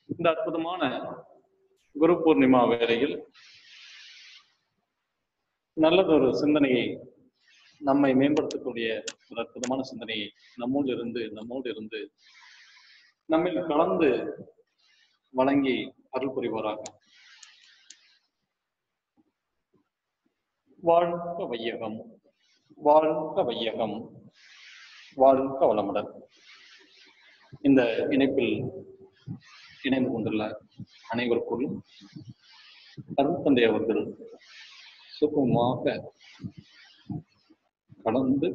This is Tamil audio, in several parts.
இந்த அற்புதமான குரு பூர்ணிமா வேளையில் நல்லதொரு சிந்தனையை நம்மை மேம்படுத்தக்கூடிய ஒரு அற்புதமான சிந்தனையை நம்மோடு இருந்து நம்மோடு இருந்து நம்மில் கலந்து வழங்கி அருள் புரிவாராக வாழ்க வையகம் வாழ்க வையகம் வாழ்க வளமுடன் இந்த இணைப்பில் இணைந்து கொண்டுள்ள அனைவருக்குள் அருள் தந்தை அவர்கள் சுகமாக கலந்து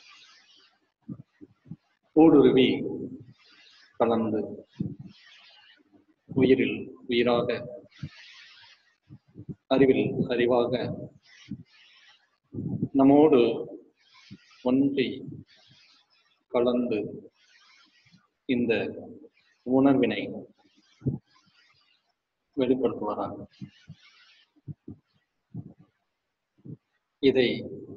ஊடுருவி கலந்து உயிரில் உயிராக அறிவில் அறிவாக நம்மோடு ஒன்றி கலந்து இந்த உணர்வினை வெளிப்படுத்துவாராக இதை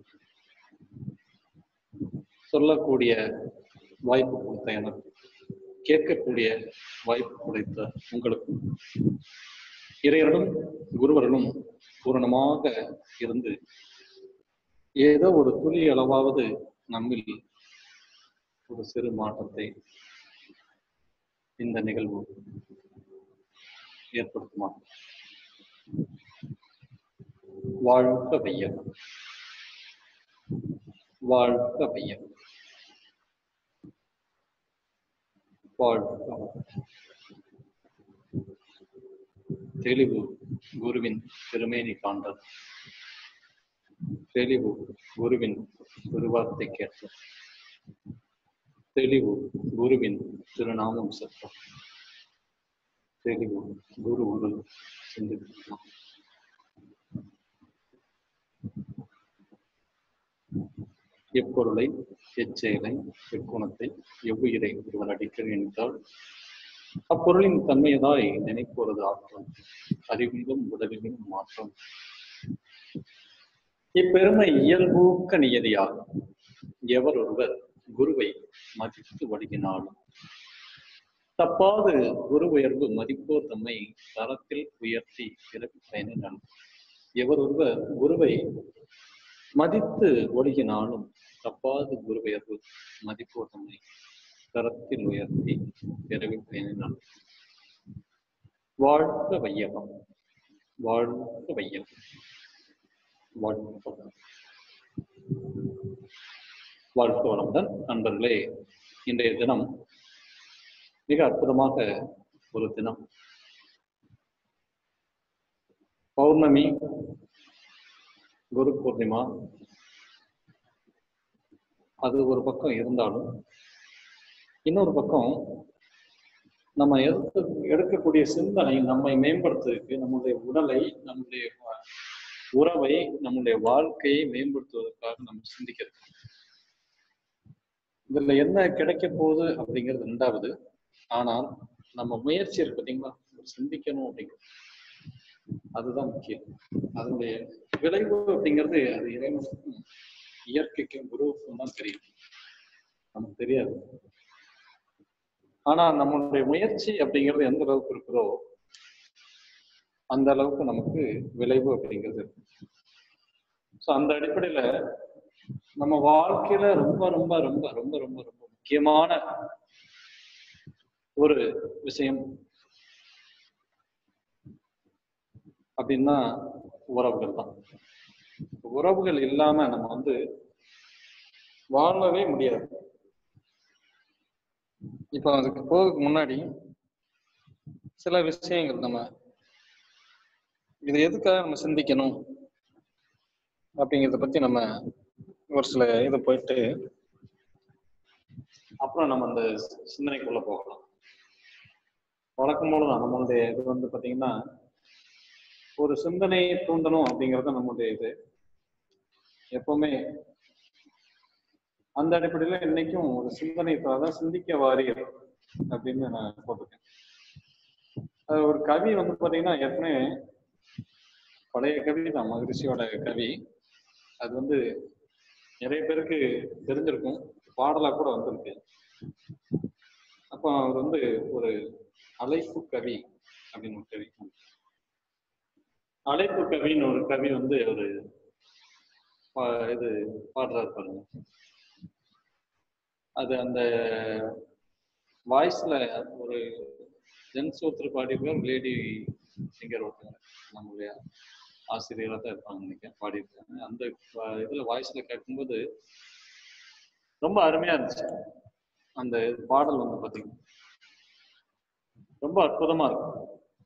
சொல்லக்கூடிய வாய்ப்பு கொடுத்த எனக்கு கேட்கக்கூடிய வாய்ப்பு கொடுத்த உங்களுக்கும் இறையர்களும் குருவர்களும் பூரணமாக இருந்து ஏதோ ஒரு துளி அளவாவது நம்மில் ஒரு சிறு மாற்றத்தை இந்த நிகழ்வு ஏற்படுத்துமா வாழ்க வையகம் வாழ்க வையகம் வாழ்க தெளிவு குருவின் திருமேனி காண்டல் தெளிவு குருவின் திருவார்த்தை கேட்டல் தெளிவு குருவின் திருநாமம் சத்தம் தெளிவு குரு குரு சிந்திக்கலாம் எப்பொருளை எச்செயலை எக்குணத்தை எவ்வுயிரை ஒருவர் அடிக்கடி நினைத்தால் அப்பொருளின் தன்மையதாய் நினைப்போரது ஆற்றம் அறிவிலும் உடலிலும் மாற்றம் இப்பெருமை இயல்பூக்க நியதியாகும் எவர் ஒருவர் குருவை மதித்து வழங்கினாலும் தப்பாது குரு உயர்வு மதிப்போர் தம்மை தரத்தில் உயர்த்தி பிறகு பயனினால் எவர் ஒருவர் குருவை மதித்து ஒழுகினாலும் தப்பாது குரு உயர்வு மதிப்போர் தம்மை தரத்தில் உயர்த்தி பிறவி பயனினால் வாழ்க வையகம் வாழ்க வையகம் வாழ்க வாழ்க வளமுடன் நண்பர்களே இன்றைய தினம் மிக அற்புதமாக ஒரு தினம் பௌர்ணமி குரு பூர்ணிமா அது ஒரு பக்கம் இருந்தாலும் இன்னொரு பக்கம் நம்ம எடுத்து எடுக்கக்கூடிய சிந்தனை நம்மை மேம்படுத்துவதற்கு நம்முடைய உடலை நம்முடைய உறவை நம்முடைய வாழ்க்கையை மேம்படுத்துவதற்காக நம்ம சிந்திக்கிறது இதுல என்ன கிடைக்க போகுது அப்படிங்கிறது ரெண்டாவது ஆனால் நம்ம முயற்சி இருக்கு பார்த்தீங்களா சிந்திக்கணும் அப்படிங்கிறது அதுதான் முக்கியம் அதனுடைய விளைவு அப்படிங்கிறது அது இறைவனுக்கும் இயற்கைக்கும் குருவுக்கும் தான் தெரியும் நமக்கு தெரியாது ஆனா நம்மளுடைய முயற்சி அப்படிங்கிறது எந்த அளவுக்கு இருக்கிறோ அந்த அளவுக்கு நமக்கு விளைவு அப்படிங்கிறது இருக்கு ஸோ அந்த அடிப்படையில நம்ம வாழ்க்கையில ரொம்ப ரொம்ப ரொம்ப ரொம்ப ரொம்ப ரொம்ப முக்கியமான ஒரு விஷயம் அப்படின்னா உறவுகள் தான் உறவுகள் இல்லாம நம்ம வந்து வாழவே முடியாது இப்ப அதுக்கு போறதுக்கு முன்னாடி சில விஷயங்கள் நம்ம இது எதுக்காக நம்ம சிந்திக்கணும் அப்படிங்கிறத பத்தி நம்ம ஒரு சில இது போயிட்டு அப்புறம் நம்ம அந்த சிந்தனைக்குள்ள போகலாம் வழக்கம் போலதான் நம்மளுடைய இது வந்து பாத்தீங்கன்னா ஒரு சிந்தனையை தூண்டணும் அப்படிங்கிறது நம்மளுடைய இது எப்பவுமே அந்த அடிப்படையில இன்னைக்கும் ஒரு சிந்தனை அதான் சிந்திக்க வாரியர் அப்படின்னு நான் போட்டிருக்கேன் அது ஒரு கவி வந்து பாத்தீங்கன்னா ஏற்கனவே பழைய கவி தான் மகரிஷியோட கவி அது வந்து நிறைய பேருக்கு தெரிஞ்சிருக்கும் பாடலா கூட வந்திருக்கு அப்போ அவர் வந்து ஒரு அழைப்பு கவி அப்படின்னு ஒரு கவி அழைப்பு கவின்னு ஒரு கவி வந்து ஒரு பா- இது பாடுறாரு பாருங்க அது அந்த வாய்ஸ்ல ஒரு ஜென்ஸ் ஒருத்தர் பாடியிருக்கார் லேடி சிங்கர் ஒருத்தர் நம்மளுடைய ஆசிரியராக தான் இருப்பாங்க நினைக்கிறேன் பாடியிருக்காங்க அந்த வ- இதுல வாய்ஸ்ல கேட்கும்போது ரொம்ப அருமையா இருந்துச்சு அந்த பாடல் வந்து பாத்தீங்கன்னா ரொம்ப அற்புதமா இருக்கும்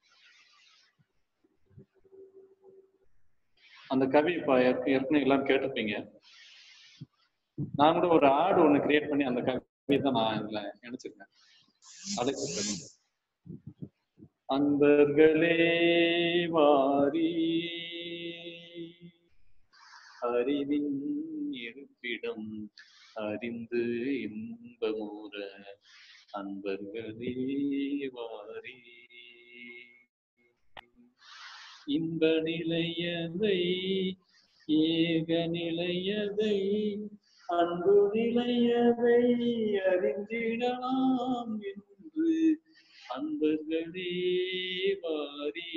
அந்த கவி இப்ப ஏற்க- ஏற்கனவே எல்லாம் கேட்டிருப்பீங்க நான் கூட ஒரு ஆடு ஒண்ணு கிரியேட் பண்ணி அந்த கவி தான் நான் இதுல நினைச்சிருக்கேன் அழைப்பு கவி அன்பர்களே வாரி அறிவின் இருப்பிடம் அறிந்து இன்பமுற அன்பர்களே வாரி இன்ப நிலையதை ஏக நிலையதை அன்பு நிலையதை அறிந்திடலாம் என்று அன்பர்களே வாரி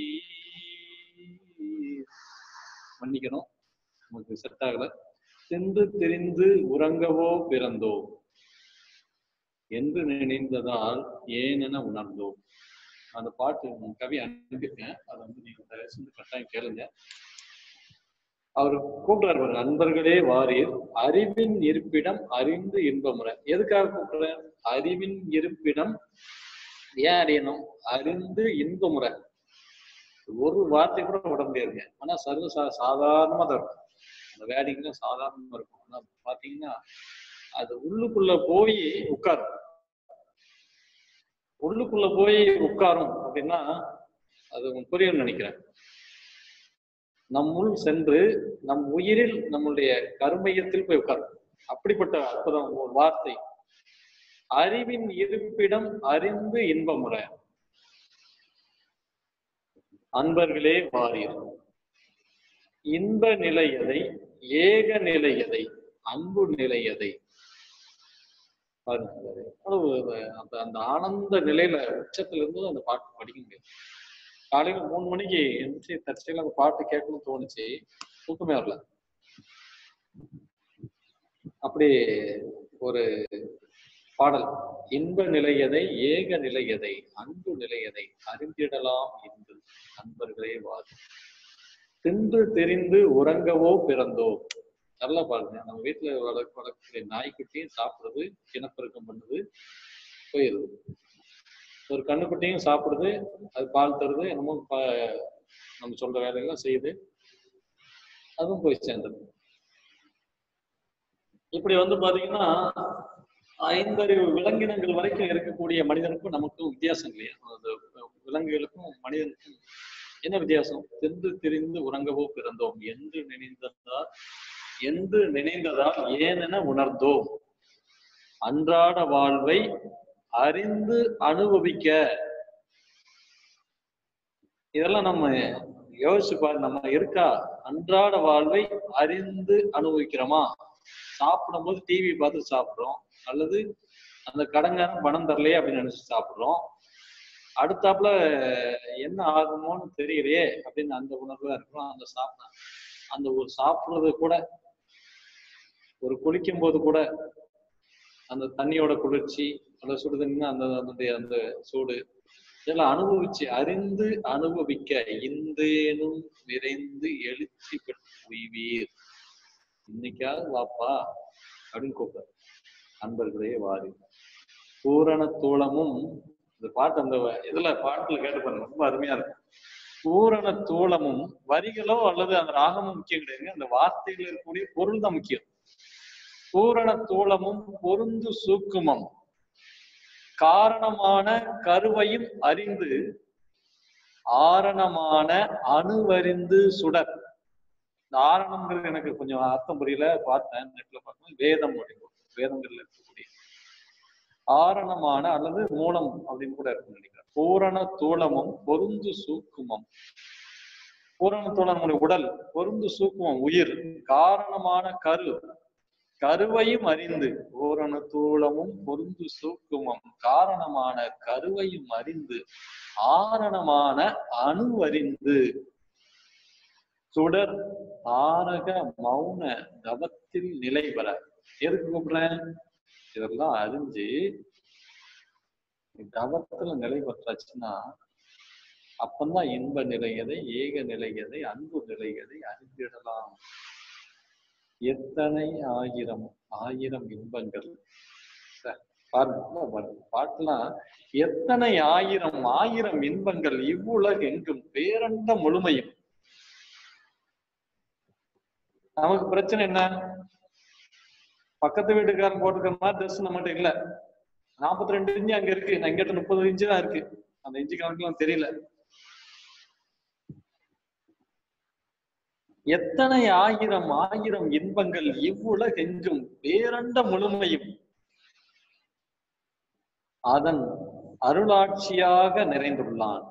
மன்னிக்கணும் நமக்கு செட் ஆகல சென்று தெரிந்து உறங்கவோ பிறந்தோ என்று நினைந்ததால் ஏனென உணர்ந்தோம் அந்த பாட்டு உங்க கவி அனுப்பியிருக்கேன் அதை வந்து நீங்க தயவு செஞ்சு கட்டாயம் கேளுங்க அவர் கூப்பிடுறாரு பாருங்க, அன்பர்களே வாரீர் அறிவின் இருப்பிடம் அறிந்து இன்பமுறை எதுக்காக கூப்பிடுறேன் அறிவின் இருப்பிடம் ஏன் அறியணும் அறிந்து இன்பமுறை ஒரு வார்த்தை கூட விட முடியாதுங்க ஆனா சர்வ சா சாதாரணமா தான் இருக்கும் அந்த வேடிங்லாம் சாதாரணமா இருக்கும் ஆனா பாத்தீங்கன்னா அது உள்ளுக்குள்ள போய் உட்காரும் உள்ளுக்குள்ள போய் உட்காரும் அப்படின்னா அது உங்களுக்கு புரியும்னு நினைக்கிறேன் நம்முள் சென்று நம் உயிரில் நம்முடைய கருமையத்தில் போய் உட்காரும் அப்படிப்பட்ட அற்புதம் ஒரு வார்த்தை அறிவின் இருப்பிடம் அறிந்து இன்பமுற அன்பர்களே வாரீர் இன்ப நிலையதை ஏக நிலையதை அன்பு நிலையதை பாருங்க அது எவ்வளவு அது- அந்த அந்த ஆனந்த நிலையில உச்சத்துல இருந்து அந்த பாட்டு படிக்க முடியாது காலையில மூணு மணிக்கு எந்திரிச்சு தற்செயலா அந்த பாட்டு கேட்கணும்னு தோணுச்சு தூக்கமே வரல அப்படி ஒரு பாடல் இன்ப நிலையதை ஏக நிலையதை அன்பு நிலையதை அறிந்திடலாம் என்று நண்பர்களே வாது தின்று தெரிந்து உறங்கவோ பிறந்தோ நல்லா பாருங்க நம்ம வீட்டுல வளர்க்க வளர்க்கக்கூடிய நாய்க்குட்டியும் சாப்பிடுறது இனப்பெருக்கம் பண்ணுது போயிருது ஒரு கண்ணுக்குட்டியும் சாப்பிடுது அது பால் தருது என்னமோ பா- நம்ம சொல்ற வேலையெல்லாம் செய்யுது அதுவும் போய் சேர்ந்தது இப்படி வந்து பாத்தீங்கன்னா ஐந்தறிவு விலங்கினங்கள் வரைக்கும் இருக்கக்கூடிய மனிதனுக்கும் நமக்கும் வித்தியாசம் இல்லையா அந்த விலங்குகளுக்கும் மனிதனுக்கும் என்ன வித்தியாசம் தின்று திரிந்து உறங்கவோ பிறந்தோம் என்று நினைந்ததால் என்று நினைந்ததால் ஏனென உணர்ந்தோம் அன்றாட வாழ்வை அறிந்து அனுபவிக்க இதெல்லாம் நம்ம யோசிச்சு பாரு நம்ம இருக்கா அன்றாட வாழ்வை அறிந்து அனுபவிக்கிறோமா சாப்பிடும்போது டிவி பார்த்து சாப்பிடுறோம் அல்லது அந்த கடங்காரன் பணம் தரலையே அப்படின்னு நினைச்சு சாப்பிடுறோம் அடுத்தாப்புல என்ன ஆகுமோன்னு தெரியலையே அப்படின்னு அந்த உணர்வுல இருக்கிறோம் அந்த சாப்பிட அந்த ஒரு சாப்பிடுறது கூட ஒரு குளிக்கும் போது கூட அந்த தண்ணியோட குளிர்ச்சி அந்த சுடு தண்ணி அந்த அதனுடைய அந்த சூடு இதெல்லாம் அனுபவிச்சு அறிந்து அனுபவிக்க இந்தேனும் விரைந்து எழுச்சி பெற்று உய்வீர் இன்னைக்காவது வாப்பா அப்படின்னு கூப்பிடாரு அன்பர்களே வாரி பூரண தூளமும் இந்த பாட்டு அந்த இதுல பாட்டுல கேட்டு பாருங்க ரொம்ப அருமையா இருக்கும் பூரண தூளமும் வரிகளோ அல்லது அந்த ராகமும் முக்கியம் கிடையாது அந்த வார்த்தைகள் இருக்கக்கூடிய பொருள் தான் முக்கியம் பூரண தூளமும் பொருந்து சூக்குமம் காரணமான கருவையும் அறிந்து ஆரணமான அணுவறிந்து சுடர் இந்த ஆரணம்ங்கிறது எனக்கு கொஞ்சம் அர்த்தம் புரியல பார்த்தேன் நெட்ல பார்த்தேன் வேதம் அப்படின்னு வேதங்கள்ல இருக்கக்கூடிய ஆரணமான அல்லது மூலம் அப்படின்னு கூட இருக்குன்னு நினைக்கிறேன் பூரண தூளமும் பொருந்து சூக்குமம் பூரண தூளம் நம்முடைய உடல் பொருந்து சூக்குமம் உயிர் காரணமான கரு கருவையும் அறிந்து ஓரண தூளமும் பொருந்து சூக்குமம் காரணமான கருவையும் அறிந்து ஆரணமான அணுவறிந்து சுடர் ஆரக மௌன தவத்தில் நிலை பெற எதுக்கு கூப்பிடுறேன் இதெல்லாம் அறிஞ்சு தவத்துல நிலை பெற்றாச்சுன்னா அப்பந்தான் இன்ப நிலையதை ஏக நிலையதை அன்பு நிலையதை அறிந்திடலாம் எத்தனை ஆயிரம் ஆயிரம் இன்பங்கள் ச, பாருங்க பாருங்க. பாட்டுலாம் எத்தனை ஆயிரம் ஆயிரம் இன்பங்கள் இவ்வுலகு எங்கும் பேரண்ட முழுமையும் நமக்கு பிரச்சனை என்ன பக்கத்து வீட்டுக்காரன் போட்டுக்கிற மாதிரி ட்ரெஸ் நம்மகிட்ட இல்ல நாற்பத்தி ரெண்டு இன்ச்சு அங்க இருக்கு நான் எங்கிட்ட முப்பது இன்ச்சு தான் இருக்கு அந்த இன்ச்சு கணக்குலாம் தெரியல எத்தனை ஆயிரம் ஆயிரம் இன்பங்கள் இவ்வுலகெங்கும் பேரண்ட முழுமையும் அதன் அருளாட்சியாக நிறைந்துள்ளான்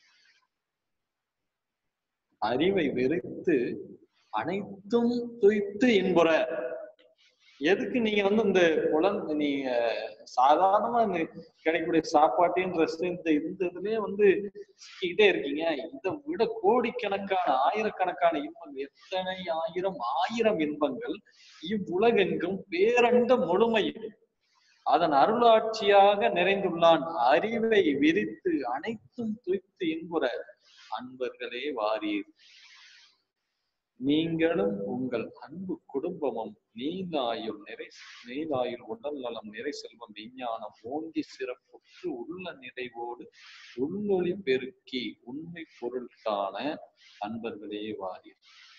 அறிவை வெறுத்து அனைத்தும் துய்த்து இன்புற எதுக்கு நீங்க வந்து இந்த குழந்தை நீங்க சாதாரணமா இந்த கிடைக்கக்கூடிய சாப்பாட்டையும் ட்ரெஸ் இந்த இந்த இதுலயே வந்து சிக்கிக்கிட்டே இருக்கீங்க இதை விட கோடிக்கணக்கான ஆயிரக்கணக்கான இன்பங்கள் எத்தனை ஆயிரம் ஆயிரம் இன்பங்கள் இவ்வுலகெங்கும் பேரண்ட முழுமையும் அதன் அருளாட்சியாக நிறைந்துள்ளான் அறிவை விரித்து அனைத்தும் துய்த்து இன்புற அன்பர்களே வாரீர் நீங்களும் உங்கள் அன்பு குடும்பமும் நீலாயுள் நிறை நீலாயுள் உடல் நலம் நிறை செல்வம் விஞ்ஞானம் ஓங்கி சிறப்புற்று உள்ள நிறைவோடு உள்ளொளி பெருக்கி உண்மை பொருள் காண அன்பர்களே வாரீர்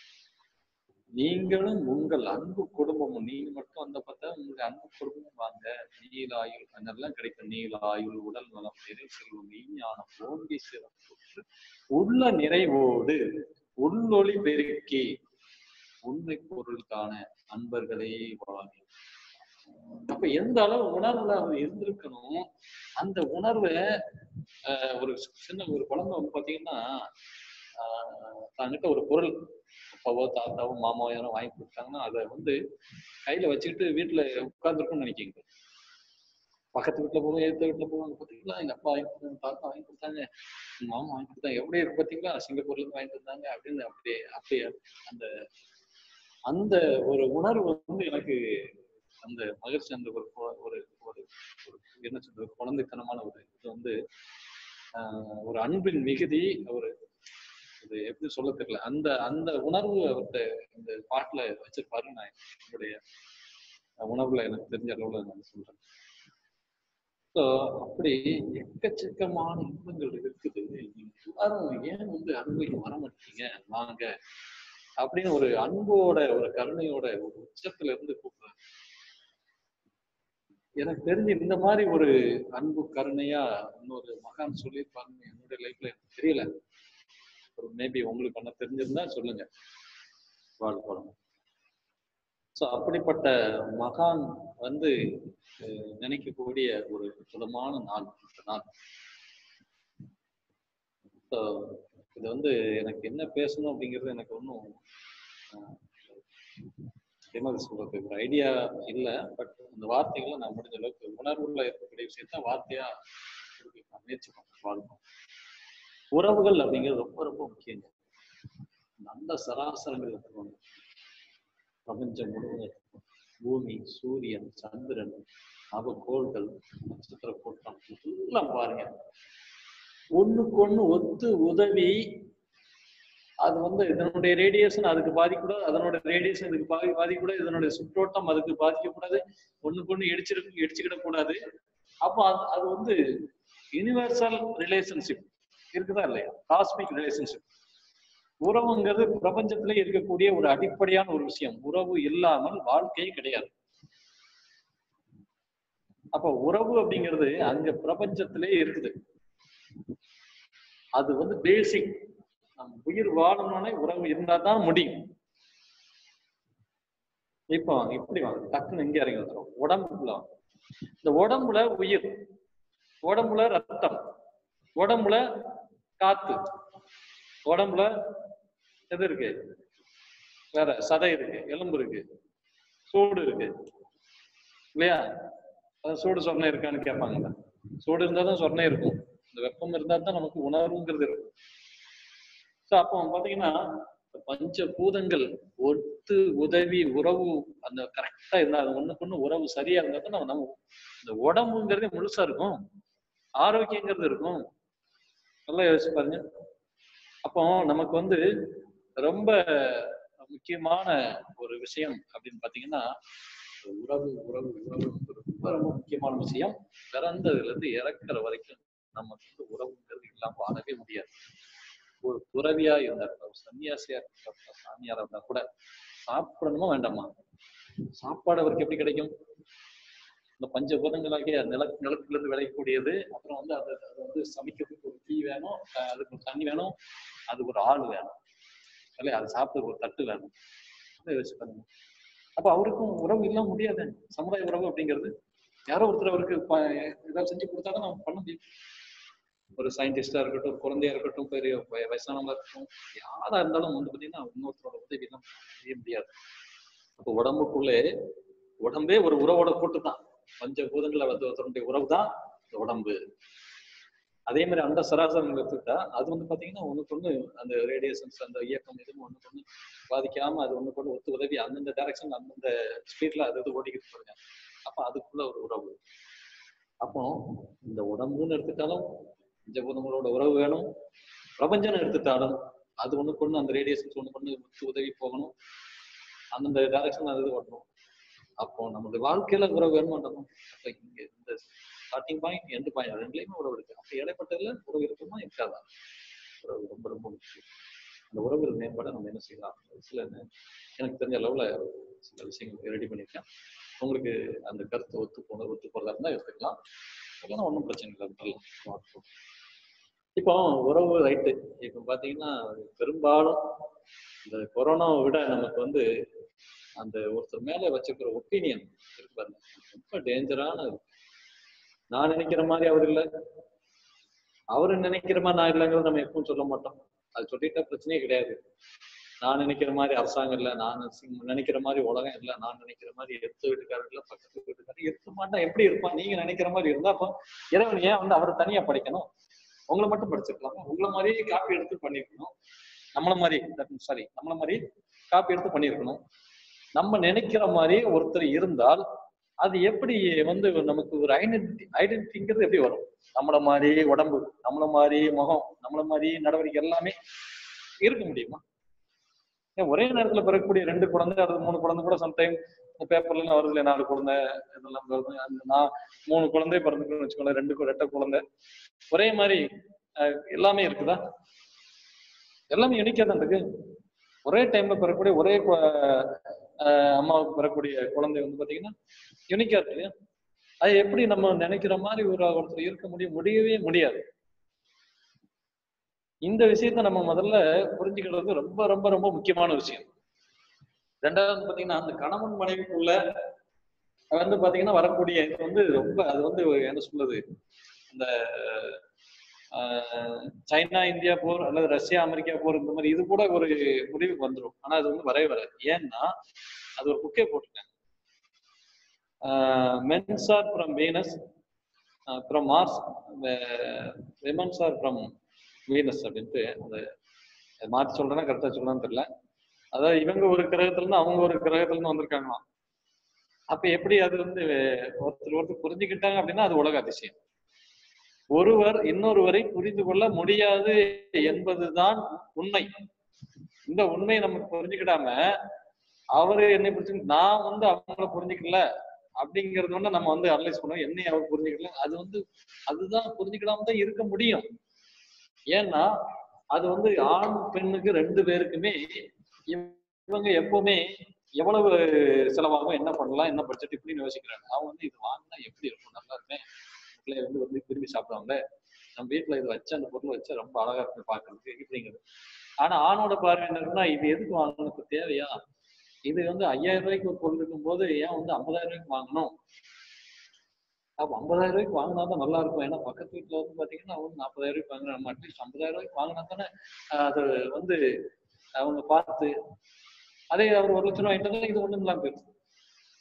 நீங்களும் உங்கள் அன்பு குடும்பமும் நீங்க மட்டும் வந்த பார்த்தா உங்க அன்பு குடும்பமும் வாங்க நீலாயுள் அதெல்லாம் கிடைக்கும் நீலாயுள் உடல் நலம் நிறை செல்வம் விஞ்ஞானம் ஓங்கி சிறப்புற்று உள்ள நிறைவோடு உள்ளொளி பெருக்கி உண்மை பொருள் காண அன்பர்களே வாரி அப்ப எந்த அளவு உணர்வுல அவர் இருந்திருக்கணும் அந்த உணர்வை ஆஹ், ஒரு சின்ன ஒரு குழந்தை வந்து பாத்தீங்கன்னா ஆஹ், தன்கிட்ட ஒரு பொருள் அப்பாவோ தாத்தாவோ மாமாவோ யாரோ வாங்கி கொடுத்தாங்கன்னா அதை வந்து கையில வச்சுக்கிட்டு வீட்டுல உட்கார்ந்துருக்கும்னு நினைக்கிங்க பக்கத்து வீட்டுல போவோம் எதிர்த்த வீட்டுல போவாங்க பாத்தீங்களா எங்க அப்பா வாங்கி கொடுத்தாங்க தாத்தா வாங்கி கொடுத்தாங்க எங்க மாமா வாங்கி கொடுத்தாங்க எப்படி இருக்கு பாத்தீங்களா சிங்கப்பூர்ல இருந்து வாங்கிட்டு வந்தாங்க அப்படின்னு அப்படியே அப்படியே அந்த அந்த ஒரு உணர்வு வந்து எனக்கு அந்த மகிழ்ச்சி அந்த ஒரு கொ- ஒரு ஒரு ஒரு என்ன சொல்றது குழந்தைத்தனமான ஒரு இது வந்து ஆஹ், ஒரு அன்பின் மிகுதி ஒரு இது எப்படி சொல்ல தெரியல அந்த அந்த உணர்வு அவர்கிட்ட இந்த பாட்டுல வச்சிருப்பாரு நான் என்னுடைய உணர்வுல எனக்கு தெரிஞ்ச அளவுல நான் சொல்றேன் ஸோ அப்படி எக்கச்சக்கமான இன்பங்கள் இருக்குது நீங்க எல்லாரும் ஏன் வந்து அன்பைக்கு வர மாட்டீங்க வாங்க அப்படின்னு ஒரு அன்போட ஒரு கருணையோட ஒரு உச்சத்துல இருந்து கூப்பிடுறாங்க எனக்கு தெரிஞ்சு இந்த மாதிரி ஒரு அன்பு கருணையா இன்னொரு மகான் சொல்லியிருப்பாருன்னு என்னுடைய லைஃப்ல எனக்கு தெரியல ஒரு மேபி உங்களுக்கு ஒண்ணு தெரிஞ்சிருந்தா சொல்லுங்க வாழ்க்கை ஸோ அப்படிப்பட்ட மகான் வந்து அஹ், நினைக்கக்கூடிய ஒரு அற்புதமான நாள் இந்த நாள் ஸோ இது வந்து எனக்கு என்ன பேசணும் அப்படிங்கிறது எனக்கு ஒன்றும் என்ன சொல்றது ஒரு ஐடியா இல்லை பட் அந்த வார்த்தைகளை நான் முடிஞ்ச அளவுக்கு உணர்வுல இருக்கக்கூடிய விஷயத்த வார்த்தையா கொடுக்க நான் முயற்சி பண்ண வாழ்க்கை உறவுகள் அப்படிங்கிறது ரொம்ப ரொம்ப முக்கியங்க நல்ல சராசரங்கள் இருக்கணும் பிரபஞ்சம் முழுவதும் பூமி சூரியன் சந்திரன் நவகோள்கள் நட்சத்திர கூட்டம் எல்லாம் பாருங்க ஒண்ணுக்கு ஒண்ணு ஒத்து உதவி அது வந்து இதனுடைய ரேடியேஷன் அதுக்கு பாதிக்கூடாது அதனோட ரேடியேஷன் இதுக்கு பாதி பாதிக்கூடாது இதனுடைய சுற்றோட்டம் அதுக்கு பாதிக்கக்கூடாது ஒண்ணுக்கு ஒண்ணு இடிச்சிருக்கு இடிச்சுக்கிடக் கூடாது அப்போ அது அது வந்து யுனிவர்சல் ரிலேஷன்ஷிப் இருக்குதா இல்லையா காஸ்மிக் ரிலேஷன்ஷிப் உறவுங்கிறது பிரபஞ்சத்திலே இருக்கக்கூடிய ஒரு அடிப்படையான ஒரு விஷயம் உறவு இல்லாமல் வாழ்க்கையே கிடையாது அப்ப உறவு அப்படிங்கிறது அங்க பிரபஞ்சத்திலே இருக்குது அது வந்து பேசிக் நம்ம உயிர் வாழணும்னே உறவு இருந்தா தான் முடியும் இப்போ இப்படி வாங்க டக்குன்னு இங்க இறங்கி வந்துடும் உடம்புல வாங்க. இந்த உடம்புல உயிர் உடம்புல ரத்தம் உடம்புல காத்து உடம்புல எது இருக்கு வேற சதை இருக்கு எலும்பு இருக்கு சூடு இருக்கு இல்லையா அது சூடு சொர்ணம் இருக்கான்னு கேட்பாங்கல்ல சூடு இருந்தா தான் சொர்ணம் இருக்கும் இந்த வெப்பம் இருந்தா தான் நமக்கு உணர்வுங்கிறது இருக்கும் ஸோ அப்போ பாத்தீங்கன்னா இந்த பஞ்ச பூதங்கள் ஒத்து உதவி உறவு அந்த கரெக்டா இருந்தா அது ஒண்ணுக்கு ஒண்ணு உறவு சரியா இருந்தா தான் நம்ம நம்ம இந்த உடம்புங்கிறது முழுசா இருக்கும் ஆரோக்கியங்கிறது இருக்கும் நல்லா யோசிச்சு பாருங்க அப்போ நமக்கு வந்து ரொம்ப முக்கியமான ஒரு விஷயம் அப்படின்னு பாத்தீங்கன்னா உறவு உறவு உறவு ரொம்ப ரொம்ப முக்கியமான விஷயம் பிறந்ததுல இருந்து இறக்குற வரைக்கும் நமக்கு வந்து உறவுங்கிறது இல்லாம வாழவே முடியாது ஒரு துறவியா இருந்தா கூட ஒரு சன்னியாசியா இருந்தா கூட சாமியாரா இருந்தா கூட சாப்பிடணுமா வேண்டாமா சாப்பாடு அவருக்கு எப்படி கிடைக்கும் இந்த பஞ்சபூதங்களாகிய நில நிலத்துல இருந்து விளையக்கூடியது அப்புறம் வந்து அது அது வந்து சமைக்கிறதுக்கு ஒரு தீ வேணும் அஹ் அதுக்கு ஒரு தண்ணி வேணும் அதுக்கு ஒரு ஆள் வேணும் இல்லையா அது சாப்பிட்றதுக்கு ஒரு தட்டு வேணும் அதை யோசிச்சு பாருங்க அப்ப அவருக்கும் உறவு இல்லாம முடியாது சமுதாய உறவு அப்படிங்கிறது யாரோ ஒருத்தர் அவருக்கு ப- ஏதாவது செஞ்சு கொடுத்தாதான் நம்ம பண்ண முடியும் ஒரு சயின்டிஸ்டா இருக்கட்டும் ஒரு குழந்தையா இருக்கட்டும் பெரிய வய- வயசானவங்களா இருக்கட்டும் யாரா இருந்தாலும் வந்து பாத்தீங்கன்னா இன்னொருத்தரோட உதவி எல்லாம் செய்ய முடியாது அப்போ உடம்புக்குள்ளே உடம்பே ஒரு உறவோட கூட்டு தான் பஞ்ச பூதங்களை வந்து ஒருத்தருடைய உறவு தான் இந்த உடம்பு அதே மாதிரி அந்த சராசரம் எடுத்துக்கிட்டா அது வந்து பாத்தீங்கன்னா ஒண்ணுக்கு ஒண்ணு அந்த ரேடியேஷன்ஸ் அந்த இயக்கம் எதுவும் ஒண்ணுக்கு ஒண்ணு பாதிக்காம அது ஒண்ணுக்கு ஒண்ணு ஒத்து உதவி அந்தந்த டைரக்ஷன் அந்தந்த ஸ்பீட்ல அது இது ஓடிக்கிட்டு பாருங்க அப்ப அதுக்குள்ள ஒரு உறவு அப்போ இந்த உடம்புன்னு எடுத்துட்டாலும் பஞ்சபூதங்களோட உறவு வேணும் பிரபஞ்சம்னு எடுத்துட்டாலும் அது ஒண்ணுக்கு ஒண்ணு அந்த ரேடியேஷன்ஸ் ஒண்ணுக்கு ஒண்ணு ஒத்து உதவி போகணும் அந்தந்த டைரக்ஷன் அது இது வரணும் அப்போ நம்மளுடைய வாழ்க்கையில உறவு வேணும் மாட்டோம் அப்ப இங்க இந்த ஸ்டார்டிங் பாயிண்ட் எண்ட் பாயிண்ட் ரெண்டுலயுமே உறவு இருக்கு அப்ப இடைப்பட்டதுல உறவு இருக்குமா இருக்காதா உறவு ரொம்ப ரொம்ப முக்கியம் அந்த உறவுகள் மேம்பட நம்ம என்ன செய்யலாம் சில நே- எனக்கு தெரிஞ்ச அளவுல சில விஷயங்கள் ரெடி பண்ணியிருக்கேன் உங்களுக்கு அந்த கருத்து ஒத்து போன ஒத்து போறதா இருந்தா எடுத்துக்கலாம் இல்லைன்னா ஒன்றும் பிரச்சனை இல்லை விட்டுறலாம் இப்போ உறவு ரைட்டு இப்போ பாத்தீங்கன்னா பெரும்பாலும் இந்த கொரோனாவை விட நமக்கு வந்து அந்த ஒருத்தர் மேல வச்சிருக்கிற ஒப்பீனியன் இருக்கு பாருங்க ரொம்ப டேஞ்சரான நான் நினைக்கிற மாதிரி அவர் இல்லை அவரு நினைக்கிற மாதிரி நான் இல்லைங்கிறது நம்ம எப்பவும் சொல்ல மாட்டோம் அது சொல்லிட்டா பிரச்சனையே கிடையாது நான் நினைக்கிற மாதிரி அரசாங்கம் இல்லை நான் நினைச்சு- நினைக்கிற மாதிரி உலகம் இல்லை நான் நினைக்கிற மாதிரி எடுத்த வீட்டுக்காரர் இல்லை பக்கத்து வீட்டுக்காரர் இருக்க மாட்டான் எப்படி இருப்பான் நீங்க நினைக்கிற மாதிரி இருந்தா அப்போ இறைவன் ஏன் வந்து அவரை தனியா படிக்கணும் உங்களை மட்டும் படிச்சிருக்கலாம் உங்களை மாதிரியே காப்பி எடுத்து பண்ணிருக்கணும் நம்மள மாதிரி சாரி நம்மள மாதிரி காப்பி எடுத்து பண்ணியிருக்கணும் நம்ம நினைக்கிற மாதிரி ஒருத்தர் இருந்தால் அது எப்படி வந்து நமக்கு ஒரு ஐடென்டி ஐடென்டிட்டிங்கிறது எப்படி வரும் நம்மள மாதிரி உடம்பு நம்மள மாதிரி முகம் நம்மள மாதிரி நடவடிக்கை எல்லாமே இருக்க முடியுமா ஏன் ஒரே நேரத்துல பிறக்கக்கூடிய ரெண்டு குழந்தை அல்லது மூணு குழந்தை கூட சம்டைம் பேப்பர்ல எல்லாம் வருது இல்லையா நாலு குழந்தை இதெல்லாம் வருது அந்த நான் மூணு குழந்தை பிறந்துக்கணும்னு வச்சுக்கோங்களேன் ரெண்டு கு- ரெட்டை குழந்தை ஒரே மாதிரி அஹ், எல்லாமே இருக்குதா எல்லாமே யூனிக்கா தான் இருக்கு ஒரே டைம்ல பிறக்கக்கூடிய ஒரே கு- அஹ், அம்மாவுக்கு பிறக்கக்கூடிய குழந்தை வந்து பாத்தீங்கன்னா யூனிக்கா இருக்கு இல்லையா அது எப்படி நம்ம நினைக்கிற மாதிரி ஒரு ஒருத்தர் இருக்க முடியும் முடியவே முடியாது இந்த விஷயத்த நம்ம முதல்ல புரிஞ்சுக்கிறது ரொம்ப ரொம்ப ரொம்ப முக்கியமான விஷயம் ரெண்டாவது பாத்தீங்கன்னா அந்த கணவன் மனைவிக்குள்ள வந்து பாத்தீங்கன்னா வரக்கூடிய இது வந்து ரொம்ப அது வந்து என்ன சொல்றது இந்த ஆஹ், சைனா இந்தியா போர் அல்லது ரஷ்யா அமெரிக்கா போர் இந்த மாதிரி இது கூட ஒரு முடிவுக்கு வந்துடும் ஆனா அது வந்து வரவே வராது ஏன்னா அது ஒரு புக்கே போட்டிருக்காங்க men's are from Venus from Mars women's are from Venus அப்படின்ட்டு அந்த அதை மாத்தி சொல்றேன்னா கரெக்டா சொல்றான்னு தெரியல அதாவது இவங்க ஒரு கிரகத்துல இருந்து அவங்க ஒரு கிரகத்துல இருந்து வந்திருக்காங்களாம் அப்ப எப்படி அது வந்து ஒருத்தர் ஒருத்தர் புரிஞ்சுக்கிட்டாங்க அப்படின்னா அது உலக அதிசயம் ஒருவர் இன்னொருவரை புரிந்து கொள்ள முடியாது என்பதுதான் உண்மை இந்த உண்மையை நம்ம புரிஞ்சுக்கிடாம அவரு என்னை புரிஞ்சு நான் வந்து அவங்கள புரிஞ்சுக்கல அப்படிங்கறது வந்து நம்ம வந்து அனலைஸ் பண்ணுவோம் என்னை அவர் புரிஞ்சுக்கல அது வந்து அதுதான் புரிஞ்சுக்கிடாம தான் இருக்க முடியும் ஏன்னா அது வந்து ஆண் பெண்ணுக்கு ரெண்டு பேருக்குமே இவங்க எப்பவுமே எவ்வளவு செலவாகும் என்ன பண்ணலாம் என்ன பட்ஜெட் இப்படின்னு யோசிக்கிறாங்க அவங்க வந்து இது வாங்கினா எப்படி இருக்கும் நல்லா இருக்குமே பிள்ளை வந்து வந்து விரும்பி சாப்பிடுவாங்க நம்ம வீட்டுல இது வச்சு அந்த பொருள் வச்சா ரொம்ப அழகா இருக்கு பாக்குறதுக்கு இப்படிங்கிறது ஆனா ஆணோட பார்வை என்ன இருக்குன்னா இது எதுக்கு வாங்கணும் இப்ப தேவையா இது வந்து ஐயாயிரம் ரூபாய்க்கு ஒரு பொருள் இருக்கும் போது ஏன் வந்து ஐம்பதாயிரம் ரூபாய்க்கு வாங்கணும் அப்ப ஐம்பதாயிரம் ரூபாய்க்கு வாங்கினா தான் நல்லா இருக்கும் ஏன்னா பக்கத்து வீட்டுல வந்து பாத்தீங்கன்னா அவங்க நாற்பதாயிரம் ரூபாய்க்கு வாங்குறாங்க நம்ம அட்லீஸ்ட் ஐம்பதாயிரம் ரூபாய்க்கு வாங்கினா தானே ஆஹ் அது வந்து அவங்க பார்த்து அதே அவர் ஒரு லட்சம் ரூபாய் வாங்கிட்டு இது ஒண்ணும் இல்லாம போயிடுச்சு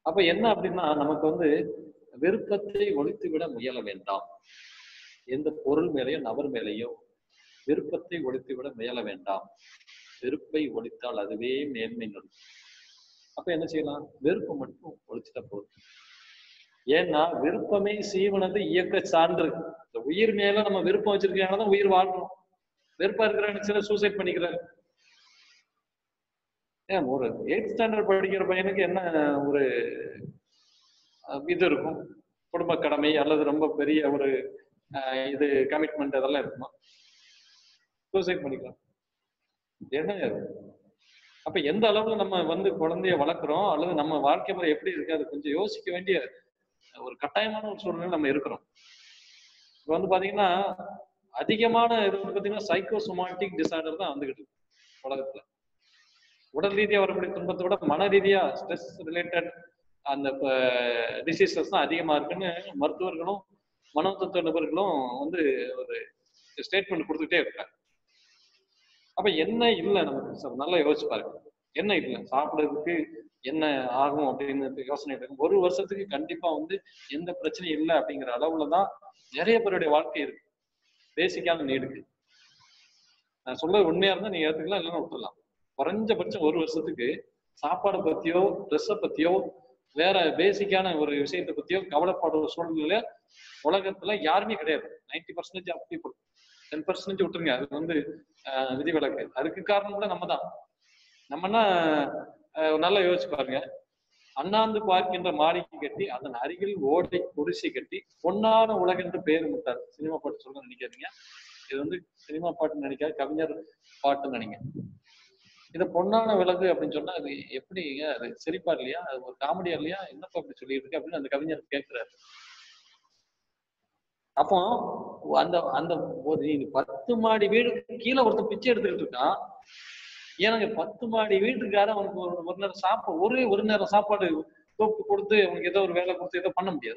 அப்ப என்ன அப்படின்னா நமக்கு வந்து விருப்பத்தை ஒழித்து விட முயல வேண்டாம் எந்த பொருள் மேலேயோ நபர் மேலேயோ விருப்பத்தை ஒழித்து விட முயல வேண்டாம் வெறுப்பை ஒழித்தால் அதுவே மேன்மை நடும் அப்ப என்ன செய்யலாம் வெறுப்பை மட்டும் ஒழிச்சிட்டா போதும் ஏன்னா விருப்பமே சீவனது இயக்க சான்று இந்த உயிர் மேல நம்ம விருப்பம் வச்சிருக்கனால தான் உயிர் வாழ்றோம் வெறுப்பா இருக்கிற சில சூசைட் பண்ணிக்கிறாரு ஏன் ஒரு எயிட் ஸ்டாண்டர்ட் படிக்கிற பையனுக்கு என்ன ஒரு அஹ், இது இருக்கும் குடும்ப கடமை அல்லது ரொம்ப பெரிய ஒரு அஹ், இது கமிட்மெண்ட் அதெல்லாம் இருக்குமா சூசைட் பண்ணிக்கலாம் என்ன இது? அப்ப எந்த அளவுல நம்ம வந்து குழந்தைய வளர்க்குறோம் அல்லது நம்ம வாழ்க்கை முறை எப்படி இருக்கு அது கொஞ்சம் யோசிக்க வேண்டிய ஒரு கட்டாயமான ஒரு சூழ்நிலை நம்ம இருக்கிறோம் இப்ப வந்து பாத்தீங்கன்னா அதிகமான இது வந்து பாத்தீங்கன்னா சைக்கோசோமாட்டிக் டிசார்டர் தான் வந்துகிட்டு இருக்கு உலகத்துல உடல் ரீதியா வரக்கூடிய துன்பத்தை விட மன ரீதியா ஸ்ட்ரெஸ் ரிலேட்டட் அந்த டிசீசஸ் தான் அதிகமா இருக்குன்னு மருத்துவர்களும் மனோதத்துவ நிபுணர்களும் வந்து ஒரு ஸ்டேட்மெண்ட் கொடுத்துட்டே இருக்காங்க அப்ப என்ன இல்லை நமக்கு சார் நல்லா யோசிச்சு பாருங்க என்ன இல்லை சாப்பிடுறதுக்கு என்ன ஆகும் அப்படின்னு யோசனை இருக்கு ஒரு வருஷத்துக்கு கண்டிப்பா வந்து எந்த பிரச்சனையும் இல்லை அப்படிங்கிற அளவுல தான் நிறைய பேருடைய வாழ்க்கை இருக்கு பேசிக்கான நீடுக்கு நான் சொல்றது உண்மையா இருந்தா நீங்க ஏத்துக்கலாம் இல்லைன்னா விட்டுலாம் குறைஞ்சபட்சம் ஒரு வருஷத்துக்கு சாப்பாடை பத்தியோ ட்ரெஸ்ஸை பத்தியோ வேற பேசிக்கான ஒரு விஷயத்தை பத்தியோ கவலைப்படுற சூழ்நிலை உலகத்துல யாருமே கிடையாது ninety percentage of people ten percentage விட்டுருங்க அது வந்து ஆஹ், விதிவிலக்கு அதுக்கு காரணம் கூட நம்ம தான் நம்மனா ஆஹ், நல்லா யோசிச்சு பாருங்க அண்ணாந்து பார்க்கின்ற மாளிகை கட்டி அதன் அருகில் ஓடை குடிசை கட்டி பொன்னான உலகென்று பெயர் விட்டார் சினிமா பாட்டு சொல்ல நினைக்காதீங்க இது வந்து சினிமா பாட்டு நினைக்காது கவிஞர் பாட்டுன்னு நினைங்க இது பொன்னான விலகு அப்படின்னு சொன்னா அது எப்படிங்க அது சிரிப்பா இல்லையா அது ஒரு காமெடியா இல்லையா என்னப்பா அப்படி சொல்லிட்டு இருக்கு அப்படின்னு அந்த கவிஞர் கேட்கிறாரு அப்போ அந்த அந்த ஒரு நீ பத்து மாடி வீடு கீழே ஒருத்தன் பிச்சை எடுத்துக்கிட்டு இருக்கான் எனக்கு பத்து மாடி வீட்டுக்கார அவனுக்கு ஒரு ஒரு நேரம் சாப்பாடு ஒரே ஒரு நேரம் சாப்பாடு கூப்பிட்டு கொடுத்து அவனுக்கு ஏதோ ஒரு வேலை கொடுத்து ஏதோ பண்ண முடியாது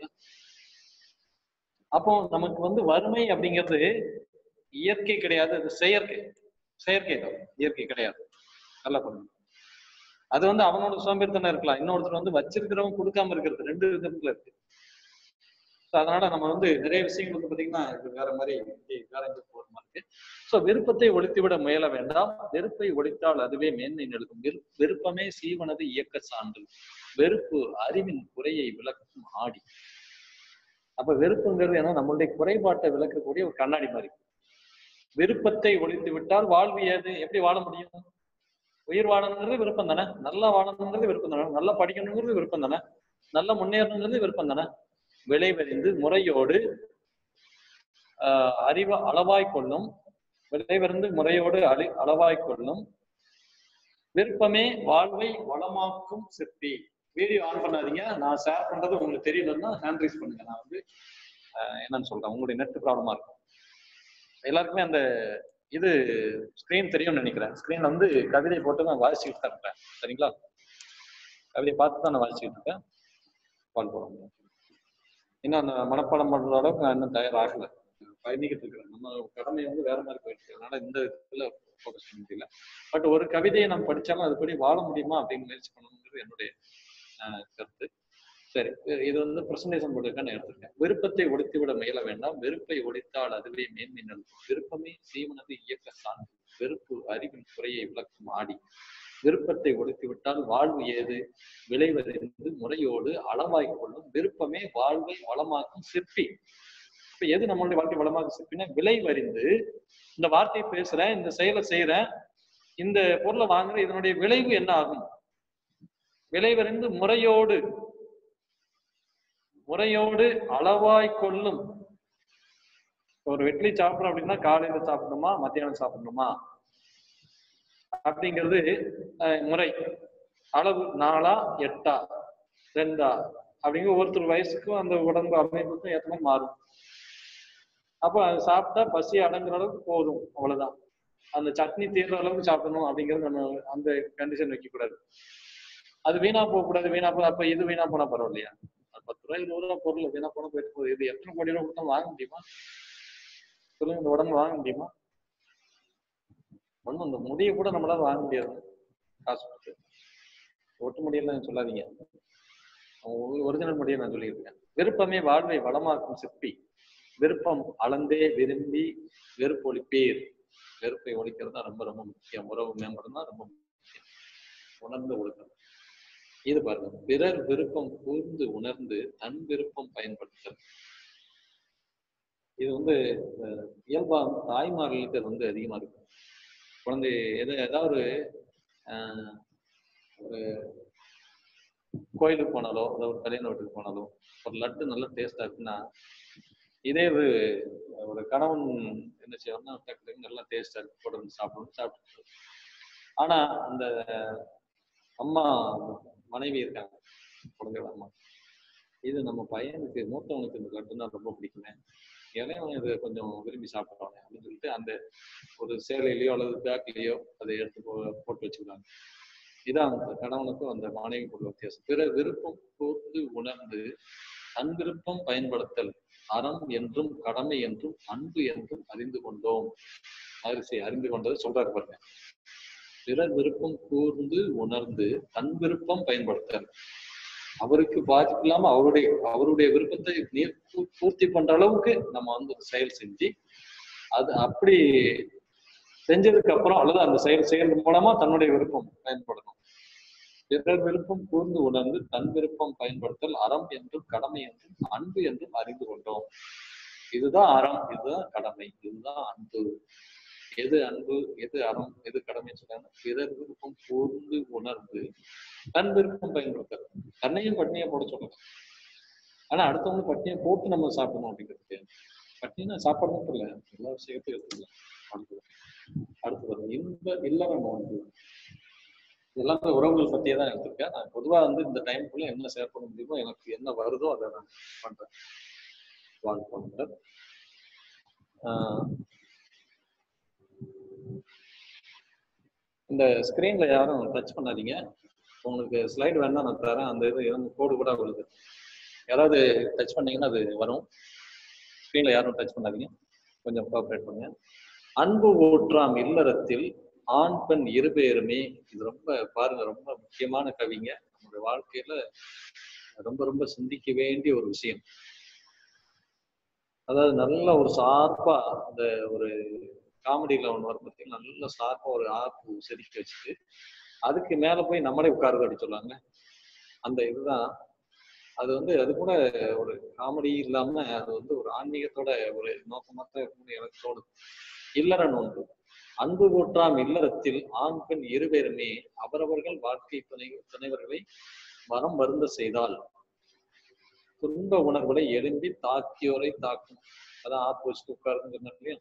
அப்போ நமக்கு வந்து வறுமை அப்படிங்கிறது இயற்கை கிடையாது அது செயற்கை செயற்கை தான் இயற்கை கிடையாது நல்லா பண்ணுங்க அது வந்து அவனோட சோம்பேறித்தனம் இருக்கலாம் இன்னொருத்தர் வந்து வச்சிருக்கிறவங்க கொடுக்காம இருக்கிறது ரெண்டு விதத்துல இருக்கு ஸோ அதனால நம்ம வந்து நிறைய விஷயங்கள் வந்து பாத்தீங்கன்னா இது வேற மாதிரி இப்படி வேற எங்க போற மாதிரி இருக்கு ஸோ விருப்பத்தை ஒழித்துவிட முயல வேண்டாம் வெறுப்பை ஒழித்தால் அதுவே மேன்மை நெழுகும் விரு விருப்பமே சீவனது இயக்க சான்று வெறுப்பு அறிவின் குறையை விளக்கும் ஆடி அப்ப வெறுப்புங்கிறது ஏன்னா நம்மளுடைய குறைபாட்டை விளக்கக்கூடிய ஒரு கண்ணாடி மாதிரி விருப்பத்தை ஒழித்து விட்டால் வாழ்வு ஏது எப்படி வாழ முடியும் உயிர் வாழணுங்கிறது விருப்பம் தானே நல்லா வாழணுங்கிறது விருப்பம் தானே நல்லா படிக்கணுங்கிறது விருப்பம் தானே நல்லா முன்னேறணுங்கிறது விருப்பம் தானே விளைவறிந்து முறையோடு ஆஹ் அறிவு அளவாய் கொள்ளும் விளைவறிந்து முறையோடு அளி அளவாய் கொள்ளும் விருப்பமே வாழ்வை வளமாக்கும் சிற்பி வீடியோ ஆன் பண்ணாதீங்க நான் ஷேர் பண்றது உங்களுக்கு தெரியலன்னா ஹேண்ட் ரைஸ் பண்ணுங்க நான் வந்து ஆஹ் என்னன்னு சொல்றேன் உங்களுடைய நெட் ப்ராப்ளமா இருக்கும் எல்லாருக்குமே அந்த இது ஸ்கிரீன் தெரியும்னு நினைக்கிறேன் ஸ்கிரீன்ல வந்து கவிதை போட்டு நான் வாசிச்சுட்டு தான் இருக்கேன் சரிங்களா கவிதை பார்த்து தான் நான் வாசிச்சுட்டு இருக்கேன் கால் போடுறேன் இன்னும் அந்த மனப்பாடம் பண்ற அளவுக்கு நான் இன்னும் தயாராகல பயணிக்கிட்டு இருக்கிறேன் நம்ம கடமை வந்து வேற மாதிரி போயிட்டு இருக்கு. அதனால இந்த இதுல ஃபோக்கஸ் பண்ண முடியல பட் ஒரு கவிதையை நம்ம படிச்சாலும் அதுபடி வாழ முடியுமா அப்படின்னு முயற்சி பண்ணணுங்கிறது என்னுடைய ஆஹ், கருத்து சரி இது- இது வந்து பிரசன்டேஷன் போட்டுருக்க நான் எடுத்திருக்கேன் விருப்பத்தை ஒழித்து விட முயல வேண்டாம் வெறுப்பை ஒழித்தால் அதுவே மேன்மை நல்கும் விருப்பமே சீவனது இயக்க சான்று வெறுப்பு அறிவின் குறையை விளக்கும் ஆடி விருப்பத்தை ஒழித்து விட்டால் வாழ்வு ஏது விளைவறிந்து முறையோடு அளவாய் கொள்ளும் விருப்பமே வாழ்வை வளமாக்கும் சிற்பி இப்ப எது நம்மளுடைய வாழ்க்கை வளமாக்கும் சிற்பினா விளைவறிந்து இந்த வார்த்தையை பேசுறேன் இந்த செயலை செய்யறேன் இந்த பொருளை வாங்குற இதனுடைய விளைவு என்ன ஆகும் விளைவறிந்து முறையோடு முறையோடு அளவாய் கொள்ளும் ஒரு இட்லி சாப்பிடுறோம் அப்படின்னா காலையில சாப்பிடணுமா மத்தியானம் சாப்பிடணுமா அப்படிங்கிறது அஹ், முறை அளவு நாலா எட்டா ரெண்டா அப்படிங்கிற ஒவ்வொருத்தர் வயசுக்கும் அந்த உடம்பு அமைப்புக்கும் ஏற்ற மாதிரி மாறும் அப்போ அது சாப்பிட்டா பசி அடங்குற அளவுக்கு போதும் அவ்வளவுதான் அந்த சட்னி தீர்ற அளவுக்கு சாப்பிடணும் அப்படிங்கிறது நம்ம அந்த கண்டிஷன் வைக்க கூடாது அது வீணா போக கூடாது வீணா போக அப்ப இது வீணா போனா பரவாயில்லையா அது பத்து ரூபாய் இருபது ரூபா பொருள் வீணா போனா போயிட்டு போகுது இது எத்தனை கோடி ரூபா கொடுத்தாலும் வாங்க முடியுமா சொல்லுங்க இந்த உடம்பு வாங்க முடியுமா ஒண்ணும் இந்த முடியை கூட நம்மளால வாங்க முடியாது காசு கொடுத்து ஒட்டு முடியலன்னு சொல்லாதீங்க ஒரிஜினல் முடியை நான் சொல்லியிருக்கேன் விருப்பமே வாழ்வை வளமாக்கும் சிற்பி விருப்பம் அளந்தே விரும்பி வெறுப்பு ஒழிப்பீர் வெறுப்பை ஒழிக்கிறது தான் ரொம்ப ரொம்ப முக்கியம் உறவு மேம்படும் தான் ரொம்ப முக்கியம் உணர்ந்து ஒழுக்கம் இது பாருங்க பிறர் விருப்பம் கூர்ந்து உணர்ந்து தன் விருப்பம் பயன்படுத்தல் இது வந்து அஹ், இயல்பா தாய்மார்களுக்கு அது வந்து அதிகமா இருக்கும் குழந்தை எது ஏதாவது ஒரு ஆஹ், ஒரு கோயிலுக்கு போனாலோ அதாவது ஒரு கல்யாண வீட்டுக்கு போனாலோ ஒரு லட்டு நல்ல டேஸ்டா இருக்குன்னா இதே ஒரு ஒரு கணவன் என்ன செய்வார்னா டக்கு டக்கு நல்லா டேஸ்டா இருக்கு போட்டு வந்து சாப்பிடணும் சாப்பிட்டு ஆனா அந்த அம்மா மனைவி இருக்காங்க குழந்தையோட அம்மா இது நம்ம பையனுக்கு மூத்தவனுக்கு இந்த லட்டுன்னா ரொம்ப பிடிக்குமே இளையவன் இது கொஞ்சம் விரும்பி சாப்பிடுவாங்க அப்படின்னு சொல்லிட்டு அந்த ஒரு சேலையிலயோ அல்லது பேக்லயோ அதை எடுத்து போ- போட்டு வச்சுக்கிறாங்க இதான் அந்த கணவனுக்கும் அந்த மனைவிக்கும் உள்ள வித்தியாசம் பிற விருப்பம் கூர்ந்து உணர்ந்து தன் விருப்பம் பயன்படுத்தல் அறம் என்றும் கடமை என்றும் அன்பு என்றும் அறிந்து கொண்டோம் அரிசி அறிந்து கொண்டது சொல்றாரு பாருங்க பிறர் விருப்பம் கூர்ந்து உணர்ந்து தன் விருப்பம் பயன்படுத்தல் அவருக்கு பாதிப்பு இல்லாம அவருடைய அவருடைய விருப்பத்தை நீ- பூ- பூர்த்தி பண்ற அளவுக்கு நம்ம வந்து ஒரு செயல் செஞ்சு அது அப்படி செஞ்சதுக்கு அப்புறம் அல்லது அந்த செயல் செயல் மூலமா தன்னுடைய விருப்பம் பயன்படணும் பிறர் விருப்பம் கூர்ந்து உணர்ந்து தன் விருப்பம் பயன்படுத்தல் அறம் என்றும் கடமை என்றும் அன்பு என்றும் அறிந்து கொண்டோம் இதுதான் அறம் இதுதான் கடமை இதுதான் அன்பு எது அன்பு எது அறம் எது கடமை சொல்றாங்க பிறர் விருப்பம் கூர்ந்து உணர்ந்து தன் விருப்பம் பயன்படுத்தல் தன்னையும் பட்னியை போட சொல்றாங்க ஆனா அடுத்தவங்க பட்னியை போட்டு நம்ம சாப்பிடணும் அப்படிங்கிறது பட்னினா சாப்பாடு மட்டும் இல்ல எல்லா விஷயத்தையும் எடுத்துக்கலாம் அடுத்தது அடுத்தது இன்ப இல்லற நோன்பு எல்லாமே உறவுகள் பத்தியே தான் எடுத்திருக்கேன் நான் பொதுவா வந்து இந்த டைமுக்குள்ள என்ன ஷேர் பண்ண முடியுமோ எனக்கு என்ன வருதோ அதை நான் பண்றேன் வாழ்க்கை ஆஹ் இந்த ஸ்கிரீன்ல யாரும் டச் பண்ணாதீங்க உங்களுக்கு ஸ்லைடு வேணா நான் தரேன் அந்த இது எதுவும் கோடு கூட வருது யாராவது டச் பண்ணீங்கன்னா அது வரும் ஸ்க்ரீன்ல யாரும் டச் பண்ணாதீங்க கொஞ்சம் கோஆப்ரேட் பண்ணுங்க அன்பு ஊற்றாம் இல்லறத்தில் ஆண் பெண் இருபேருமே இது ரொம்ப பாருங்க ரொம்ப முக்கியமான கவிங்க நம்மளுடைய வாழ்க்கையில ரொம்ப ரொம்ப சிந்திக்க வேண்டிய ஒரு விஷயம் அதாவது நல்ல ஒரு ஷார்ப்பா அந்த ஒரு காமெடியில ஒன்று வரும் பார்த்தீங்கன்னா நல்ல ஷார்ப்பா ஒரு ஆப்பு செதுக்கி வச்சுட்டு அதுக்கு மேல போய் நம்மளே உட்காருது அப்படி சொல்லுவாங்க அந்த இதுதான் அது வந்து அது கூட ஒரு காமெடி இல்லாம அது வந்து ஒரு ஆன்மீகத்தோட ஒரு நோக்கமாத்தான் இருக்கும்னு எனக்கு தோணுது இல்லற நோன்பு அன்பு ஊற்றாம் இல்லறத்தில் ஆண் பெண் இருவருமே அவரவர்கள் வாழ்க்கை துணை துணைவர்களை மரம் வருந்த செய்தால் துன்ப உணர்வுகளை எழும்பி தாக்கியோரை தாக்கும் அதான் ஆப்பு வச்சுட்டு உட்காருன்னு சொன்னேன் இல்லையா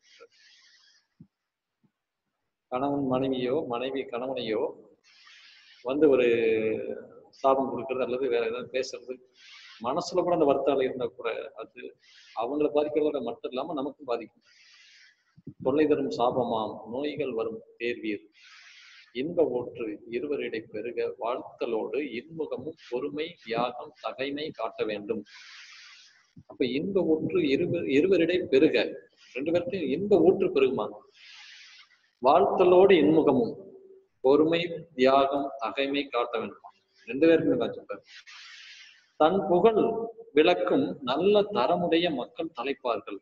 கணவன் மனைவியோ மனைவி கணவனையோ வந்து ஒரு சாபம் கொடுக்கறது அல்லது வேற ஏதாவது பேசுறது மனசுல கூட அந்த வருத்தால இருந்தா கூட அது அவங்கள பாதிக்கிறதோட மட்டும் இல்லாம நமக்கும் பாதிக்கும் தொல்லை தரும் சாபமாம் நோய்கள் வரும் தேர்வீர் இன்ப ஊற்று இருவரிடை பெருக வாழ்த்தலோடு இன்முகமும் பொறுமை தியாகம் தகைமை காட்ட வேண்டும் அப்ப இன்ப ஊற்று இருவர் இருவரிடை பெருக ரெண்டு பேர்த்தையும் இன்ப ஊற்று பெருகுமா வாழ்த்தலோடு இன்முகமும் பொறுமை தியாகம் தகைமை காட்ட வேண்டுமா ரெண்டு பேருக்குமே நான் சொல்றேன் தன் புகழ் விளக்கும் நல்ல தரமுடைய மக்கள் தலைப்பார்கள்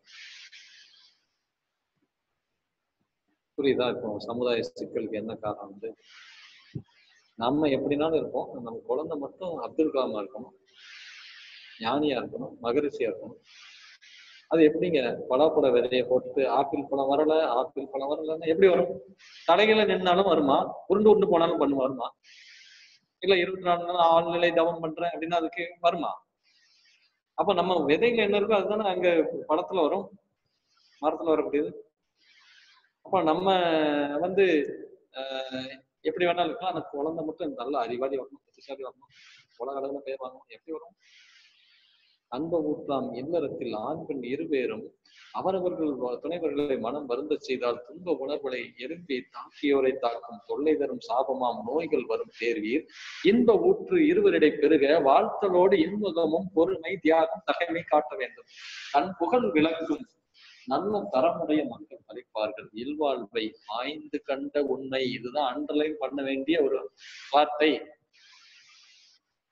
புரியுதா இப்போ சமுதாய சிக்கலுக்கு என்ன காரணம் வந்து நம்ம எப்படினாலும் இருப்போம் நம்ம குழந்தை மட்டும் அப்துல் கலாமா இருக்கணும் ஞானியா இருக்கணும் மகரிஷியா இருக்கணும் அது எப்படிங்க பலாப்பழ விதையை போட்டு ஆப்பிள் பழம் வரல ஆப்பிள் பழம் வரலன்னா எப்படி வரும் தலைகளை நின்னாலும் வருமா உருண்டு உருண்டு போனாலும் பண்ணு வருமா இல்ல இருபத்தி நாலு நாள் ஆழ்நிலை தவம் பண்றேன் அப்படின்னா அதுக்கு வருமா அப்ப நம்ம விதைகள் என்ன இருக்கோ அதுதானே அங்க பழத்துல வரும் மரத்துல வரக்கூடியது அப்ப நம்ம வந்து ஆஹ் எப்படி வேணாலும் இருக்கலாம் ஆனா குழந்தை மட்டும் நல்ல அறிவாளி வரணும் புத்திசாலி வரணும் உலக அளவுல பேர் வாங்கணும் எப்படி வரும் அன்ப ஊற்றாம் இல்லறத்தில் ஆண் பெண் இருவேரும் அவரவர்கள் வ- துணைவர்களை மனம் வருந்த செய்தால் துன்ப உணர்வுகளை எறும்பி தாக்கியோரை தாக்கும் தொல்லை தரும் சாபமாம் நோய்கள் வரும் தேர்வீர் இன்ப ஊற்று இருவரிடை பெருக வாழ்த்தலோடு இன்முகமும் பொறுமை தியாகம் தகைமை காட்ட வேண்டும் தன் புகழ் விளக்கும் நல்ல தரமுடைய மக்கள் மதிப்பார்கள் இல்வாழ்வை ஆய்ந்து கண்ட உண்மை இதுதான் அண்டர்லைன் பண்ண வேண்டிய ஒரு வார்த்தை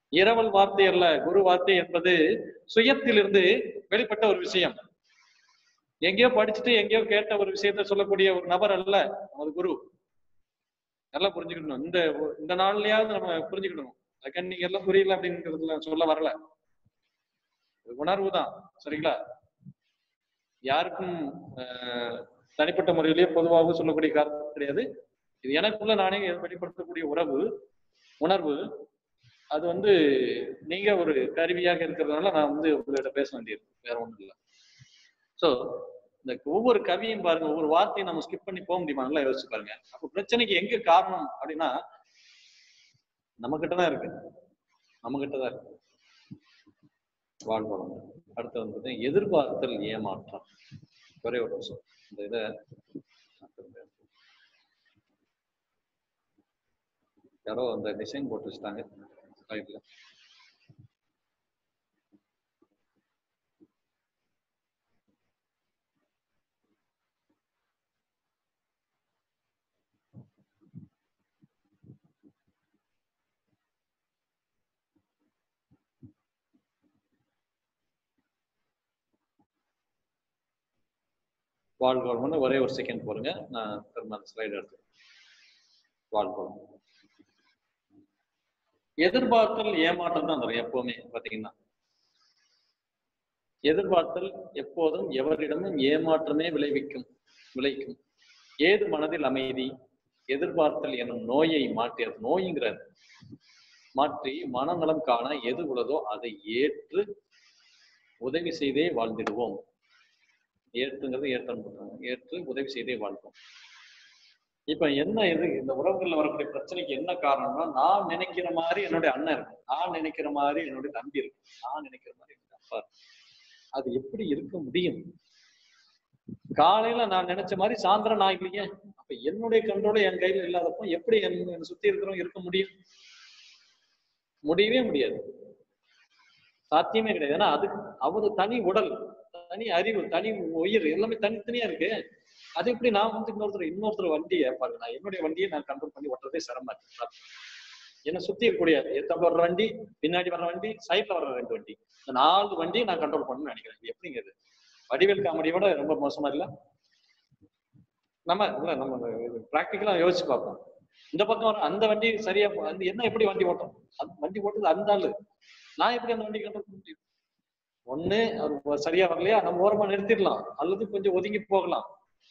இரவல் வார்த்தை அல்ல குரு வார்த்தை என்பது சுயத்திலிருந்து வெளிப்பட்ட ஒரு விஷயம் எங்கேயோ படிச்சுட்டு எங்கேயோ கேட்ட ஒரு விஷயத்த சொல்லக்கூடிய ஒரு நபர் அல்ல நமது குரு நல்லா புரிஞ்சுக்கணும் இந்த இந்த நாள்லயாவது நம்ம புரிஞ்சுக்கணும் அதுக்கு நீங்க எல்லாம் புரியல அப்படிங்கிறதுல சொல்ல வரல உணர்வு தான் சரிங்களா யாருக்கும் ஆஹ், தனிப்பட்ட முறையிலேயே பொதுவாக சொல்லக்கூடிய கருத்து கிடையாது இது எனக்குள்ள நானே வெளிப்படுத்தக்கூடிய உறவு உணர்வு அது வந்து நீங்க ஒரு கருவியாக இருக்கிறதுனால நான் வந்து உங்கள்கிட்ட பேச வேண்டியது வேற ஒண்ணும் இல்லை சோ இந்த ஒவ்வொரு கவியும் பாருங்க ஒவ்வொரு வார்த்தையும் நம்ம ஸ்கிப் பண்ணி போக முடியுமா நல்லா யோசிச்சு பாருங்க அப்ப பிரச்சனைக்கு எங்க காரணம் அப்படின்னா நம்ம தான் இருக்கு நம்ம தான் இருக்கு வாழ்வாளம் அடுத்து வந்து பார்த்தீங்கன்னா எதிர்பார்த்தல் ஏமாற்றம் ஒரே ஒரு நிமிஷம் இந்த இதை யாரோ அந்த டிசைன் போட்டு வச்சுட்டாங்க ஸ்லைட்ல வாழ்கோளம்னு ஒரே ஒரு செகண்ட் போடுங்க நான் திரும்ப அந்த ஸ்லைடு எடுத்து வாழ்கோளம் எதிர்பார்த்தல் ஏமாற்றம் தான் வரும் எப்பவுமே பாத்தீங்கன்னா எதிர்பார்த்தல் எப்போதும் எவரிடமும் ஏமாற்றமே விளைவிக்கும் விளைக்கும் ஏது மனதில் அமைதி எதிர்பார்த்தல் எனும் நோயை மாற்றி அது நோய்ங்கிறது மாற்றி மனநலம் காண எது உள்ளதோ அதை ஏற்று உதவி செய்தே வாழ்ந்திடுவோம் ஏற்றுங்கிறது ஏற்றம் பண்றாங்க ஏற்று உதவி செய்தே வாழ்வோம் இப்ப என்ன இது இந்த உறவுகள்ல வரக்கூடிய பிரச்சனைக்கு என்ன காரணம்னா நான் நினைக்கிற மாதிரி என்னுடைய அண்ணன் இருக்கு நான் நினைக்கிற மாதிரி என்னுடைய தம்பி இருக்கு நான் நினைக்கிற மாதிரி என்னுடைய அப்பா இருக்கு அது எப்படி இருக்க முடியும் காலையில நான் நினைச்ச மாதிரி சாயந்தரம் நான் இல்லையே அப்ப என்னுடைய கண்ட்ரோல என் கையில இல்லாதப்போ எப்படி என் என்னை சுத்தி இருக்கிறவங்க இருக்க முடியும் முடியவே முடியாது சாத்தியமே கிடையாது ஏன்னா அது அவரு தனி உடல் தனி அறிவு தனி உயிர் எல்லாமே தனித்தனியா இருக்கு அது எப்படி நான் வந்து இன்னொருத்தர் இன்னொருத்தர் வண்டியை பாருங்க நான் என்னுடைய வண்டியை நான் கண்ட்ரோல் பண்ணி ஓட்டுறதே சிரமமா இருக்கு என்னை சுத்தி இருக்கக்கூடிய எத்தனை வர்ற வண்டி பின்னாடி வர்ற வண்டி சைட்ல வர்ற ரெண்டு வண்டி இந்த நாலு வண்டியை நான் கண்ட்ரோல் பண்ணணும்னு நினைக்கிறேன் இது எப்படிங்க இது வடிவேல் காமெடியை விட ரொம்ப மோசமா இல்ல நம்ம இல்ல நம்ம பிராக்டிக்கலா யோசிச்சு பார்ப்போம் இந்த பக்கம் வர அந்த வண்டி சரியா போ- அந்த என்ன எப்படி வண்டி ஓட்டும் அந்த வண்டி ஓட்டுறது அந்த ஆளு நான் எப்படி அந்த வண்டி கண்ட்ரோல் பண்ண முடியும் ஒண்ணு அவர் சரியா வரலையா நம்ம ஓரமா நிறுத்திடலாம் அல்லது கொஞ்சம் ஒதுங்கி போகலாம்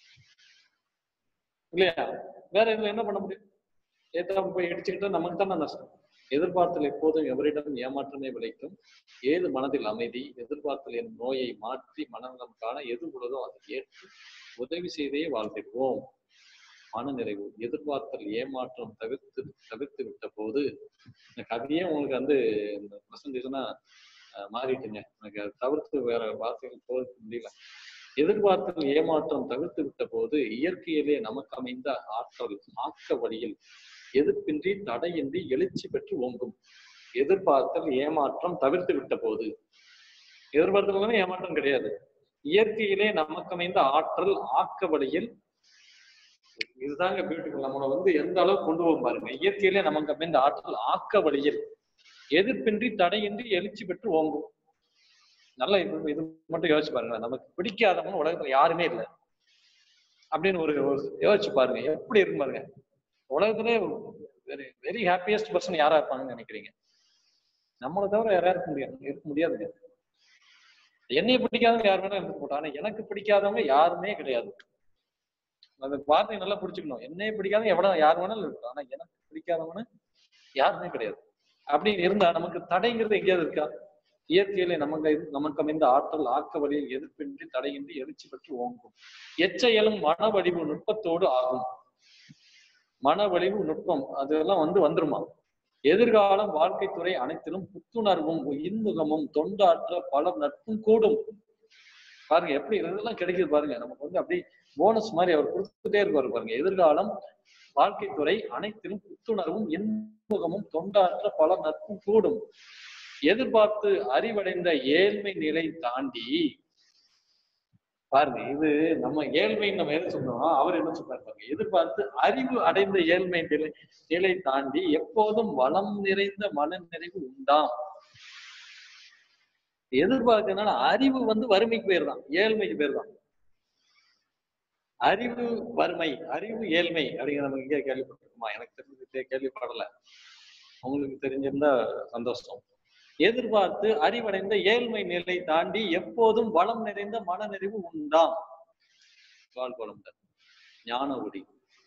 இல்லையா வேற இதுல என்ன பண்ண முடியும் ஏத்தாம போய் இடிச்சுக்கிட்டா நமக்கு தானே நஷ்டம் எதிர்பார்த்தல் எப்போதும் எவரிடம் ஏமாற்றமே விளைக்கும் ஏது மனதில் அமைதி எதிர்பார்த்தல் என் நோயை மாற்றி மனநலம் காண எது உள்ளதோ அதை ஏற்று உதவி செய்தே வாழ்ந்திடுவோம் மனநிறைவு எதிர்பார்த்தல் ஏமாற்றம் தவிர்த்து தவிர்த்து விட்ட போது இந்த கதையே உங்களுக்கு வந்து இந்த பிரசன்டேஷனா மாறிட்டுங்க எனக்கு அதை தவிர்த்து வேற வார்த்தைகள் போக முடியல எதிர்பார்த்தல் ஏமாற்றம் தவிர்த்து விட்ட போது இயற்கையிலே நமக்கு அமைந்த ஆற்றல் ஆக்க வழியில் எதிர்ப்பின்றி தடையின்றி எழுச்சி பெற்று ஓங்கும் எதிர்பார்த்தல் ஏமாற்றம் தவிர்த்து விட்ட போது எதிர்பார்த்தல் ஏமாற்றம் கிடையாது இயற்கையிலே நமக்கு அமைந்த ஆற்றல் ஆக்க வழியில் இதுதாங்க பியூட்டிஃபுல் நம்மளை வந்து எந்த அளவுக்கு கொண்டு போகும் பாருங்க இயற்கையிலே நமக்கு அமைந்த ஆற்றல் ஆக்க வழியில் எதிர்ப்பின்றி தடையின்றி எழுச்சி பெற்று ஓங்கும் நல்லா இது இது மட்டும் யோசிச்சு பாருங்க நமக்கு பிடிக்காதவங்க உலகத்துல யாருமே இல்லை அப்படின்னு ஒரு ஒரு யோசிச்சு பாருங்க எப்படி இருக்கும் பாருங்க உலகத்திலே வெரி வெரி ஹாப்பியஸ்ட் பர்சன் யாரா இருப்பாங்கன்னு நினைக்கிறீங்க நம்மளை தவிர யாரா இருக்க முடியாது இருக்க முடியாதுங்க என்னைய பிடிக்காதவங்க யார் வேணா இருந்துட்டு போட்டோம் ஆனா எனக்கு பிடிக்காதவங்க யாருமே கிடையாது அந்த வார்த்தையை நல்லா பிடிச்சுக்கணும் என்னைய பிடிக்காதவங்க எவ்வளவு யார் வேணாலும் இருக்கட்டும் ஆனா எனக்கு பிடிக்காதவங்க யாருமே கிடையாது அப்படி இருந்தா நமக்கு தடைங்கிறது எங்கேயாவது இருக்கா இயற்கையிலே நமக்கு நமக்கு அமைந்த ஆற்றல் ஆக்க வழியில் எதிர்ப்பின்றி தடையின்றி எழுச்சி பெற்று ஓங்கும் எச்செயலும் மன வடிவு நுட்பத்தோடு ஆகும் மன வலிவு நுட்பம் அதெல்லாம் வந்து வந்துருமா எதிர்காலம் வாழ்க்கை துறை அனைத்திலும் புத்துணர்வும் இன்முகமும் தொண்டாற்ற பல நட்பும் கூடும் பாருங்க எப்படி இதெல்லாம் கிடைக்குது பாருங்க நமக்கு வந்து அப்படி போனஸ் மாதிரி அவர் கொடுத்துட்டே இருப்பாரு பாருங்க எதிர்காலம் வாழ்க்கை துறை அனைத்திலும் புத்துணர்வும் இன்முகமும் தொண்டாற்ற பல நட்பும் கூடும் எதிர்பார்த்து அறிவடைந்த ஏழ்மை நிலை தாண்டி பாருங்க இது நம்ம ஏழ்மைன்னு நம்ம எது சொல்றோம் அவர் என்ன சொல்றாரு பாருங்க எதிர்பார்த்து அறிவு அடைந்த ஏழ்மை நிலை நிலை தாண்டி எப்போதும் வளம் நிறைந்த மன நிறைவு உண்டாம் எதிர்பார்க்கறதுனால அறிவு வந்து வறுமைக்கு பேர் தான் ஏழ்மைக்கு பேர் தான் அறிவு வறுமை அறிவு ஏழ்மை அப்படிங்கிற நம்ம இங்கே கேள்விப்பட்டிருக்குமா எனக்கு தெரிஞ்சு கேள்விப்படல உங்களுக்கு தெரிஞ்சிருந்தா சந்தோஷம் எதிர்பார்த்து அறிவடைந்த ஏழ்மை நிலை தாண்டி எப்போதும் வளம் நிறைந்த மனநிறைவு உண்டாம் வாழ்வளம் ஞான ஒடி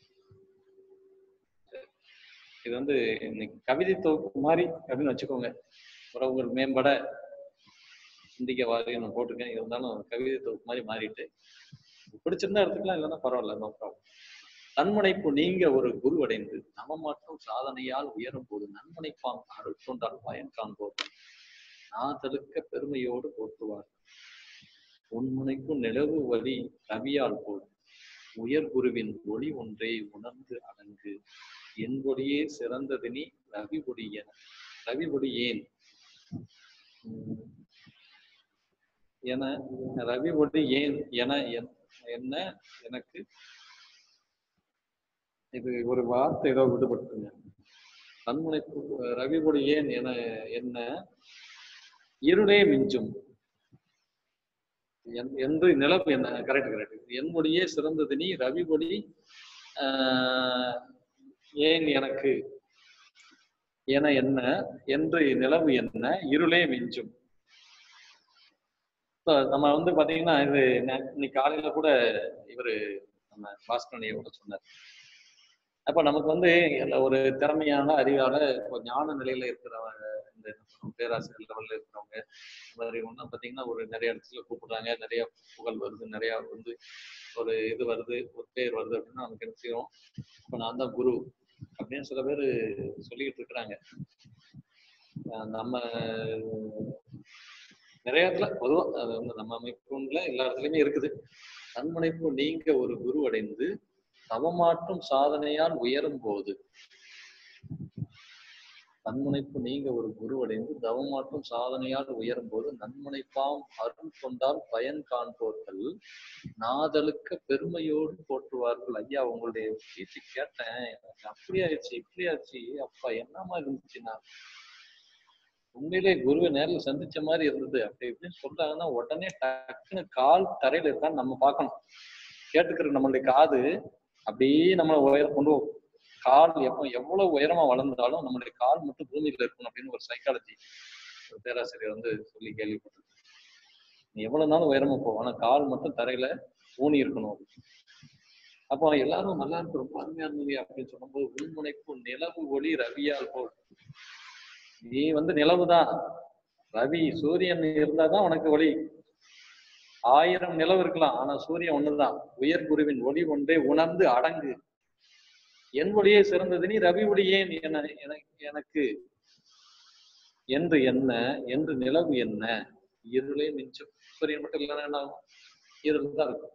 இது வந்து இன்னைக்கு கவிதை தொகுப்பு மாதிரி அப்படின்னு வச்சுக்கோங்க உறவுகள் மேம்பட சிந்திக்க வாரியம் நான் போட்டிருக்கேன் இருந்தாலும் கவிதை தொகுப்பு மாதிரி மாறிட்டு பிடிச்சிருந்தா எடுத்துக்கலாம் இல்லைன்னா பரவாயில்ல நோ ப்ராப்ளம் தன்முனைப்பு நீங்க ஒரு குரு அடைந்து நமமாற்றும் சாதனையால் உயரும் போது நன்முனைப்பான் அருள் கொண்டால் பயன் காண்போது நாதலுக்க பெருமையோடு போற்றுவார் உன்முனைக்கும் நிலவு வழி கவியால் போல் உயர் குருவின் ஒளி ஒன்றே உணர்ந்து அடங்கு என் ஒளியே சிறந்ததினி ரவி ஒளி என ரவி ஒளி ஏன் உம் என ரவி ஒளி ஏன் என என்- என்ன எனக்கு இது ஒரு வார்த்தை ஏதோ விடுபட்டுங்க தன்முனைப்பு ரவி ஒளி ஏன் என என்ன இருளே மிஞ்சும் என்- என்று நிலவு என்ன கரெக்ட் கரெக்ட் என் மொழியே சிறந்தது நீ ரவி ஒளி ஆஹ், ஏன் எனக்கு என என்ன என்று நிலவு என்ன இருளே மிஞ்சும் இப்ப நம்ம வந்து பாத்தீங்கன்னா இது நே- இன்னைக்கு காலையில கூட இவரு நம்ம பாஸ்கரன் ஐயா கூட சொன்னார் அப்ப நமக்கு வந்து எல்லா ஒரு திறமையான அறிவால இப்போ ஞான நிலையில இருக்கிறவங்க இந்த என்ன சொல்றது, பேராசிரியர் லெவல்ல இருக்கிறவங்க இந்த மாதிரி ஒன்றும் பாத்தீங்கன்னா ஒரு நிறைய இடத்துல கூப்பிடுறாங்க நிறைய புகழ் வருது நிறைய வந்து ஒரு இது வருது ஒரு பேர் வருது அப்படின்னா நமக்கு என்ன செய்யும் இப்போ நான் தான் குரு அப்படின்னு சில பேர் சொல்லிக்கிட்டு இருக்கிறாங்க அஹ் நம்ம நிறைய இடத்துல பொதுவா அது வந்து நம்ம அமைப்புல எல்லா இடத்துலயுமே இருக்குது தன்முனைப்பு நீங்க ஒரு குரு அடைந்து தவமாற்றும் சாதனையால் உயரும் போது தன்முனைப்பு நீங்க ஒரு குரு அடைந்து தவமாற்றும் சாதனையால் உயரும் போது நன்முனைப்பாம் அருள் கொண்டால் பயன் காண்போர்கள் நாதலுக்க பெருமையோடு போற்றுவார்கள் ஐயா உங்களுடைய பேச்சு கேட்டேன் எனக்கு அப்படி ஆயிடுச்சு இப்படி ஆச்சு அப்பா என்னமா இருந்துச்சுன்னா உண்மையிலே குருவை நேரில் சந்திச்ச மாதிரி இருந்தது அப்படி இப்படின்னு சொல்றாங்கன்னா உடனே டக்குன்னு கால் தரையில இருக்கான்னு நம்ம பார்க்கணும் கேட்டுக்கிற நம்மளுடைய காது அப்படியே நம்ம உயரம் கொண்டு போகும். கால் எப்போ எவ்வளவு உயரமா வளர்ந்தாலும் நம்மளுடைய கால் மட்டும் பூமியில இருக்கணும் அப்படின்னு ஒரு சைக்காலஜி ஒரு பேராசிரியர் வந்து சொல்லி கேள்விப்பட்டது நீ எவ்வளவு நாளும் உயரமா போகும் ஆனா கால் மட்டும் தரையில ஊனி இருக்கணும் அப்போ எல்லாரும் நல்லா இருக்கு ரொம்ப அருமையா இருந்தது அப்படின்னு சொல்லும்போது உள்முனைப்பு நிலவு ஒளி ரவியால் போல் நீ வந்து நிலவுதான் ரவி சூரியன் இருந்தாதான் உனக்கு ஒளி ஆயிரம் நிலவு இருக்கலாம் ஆனா சூரியன் ஒண்ணுதான் உயர் குருவின் ஒளி ஒன்றே உணர்ந்து அடங்கு என் ஒளியே சிறந்தது நீ ரவி ஒளி ஏன் என எனக்கு- எனக்கு என்று என்ன என்று நிலவு என்ன இருளே மிஞ்சும் சூரியன் மட்டும் இல்லைன்னா என்ன ஆகும்? இருள் தான் இருக்கும்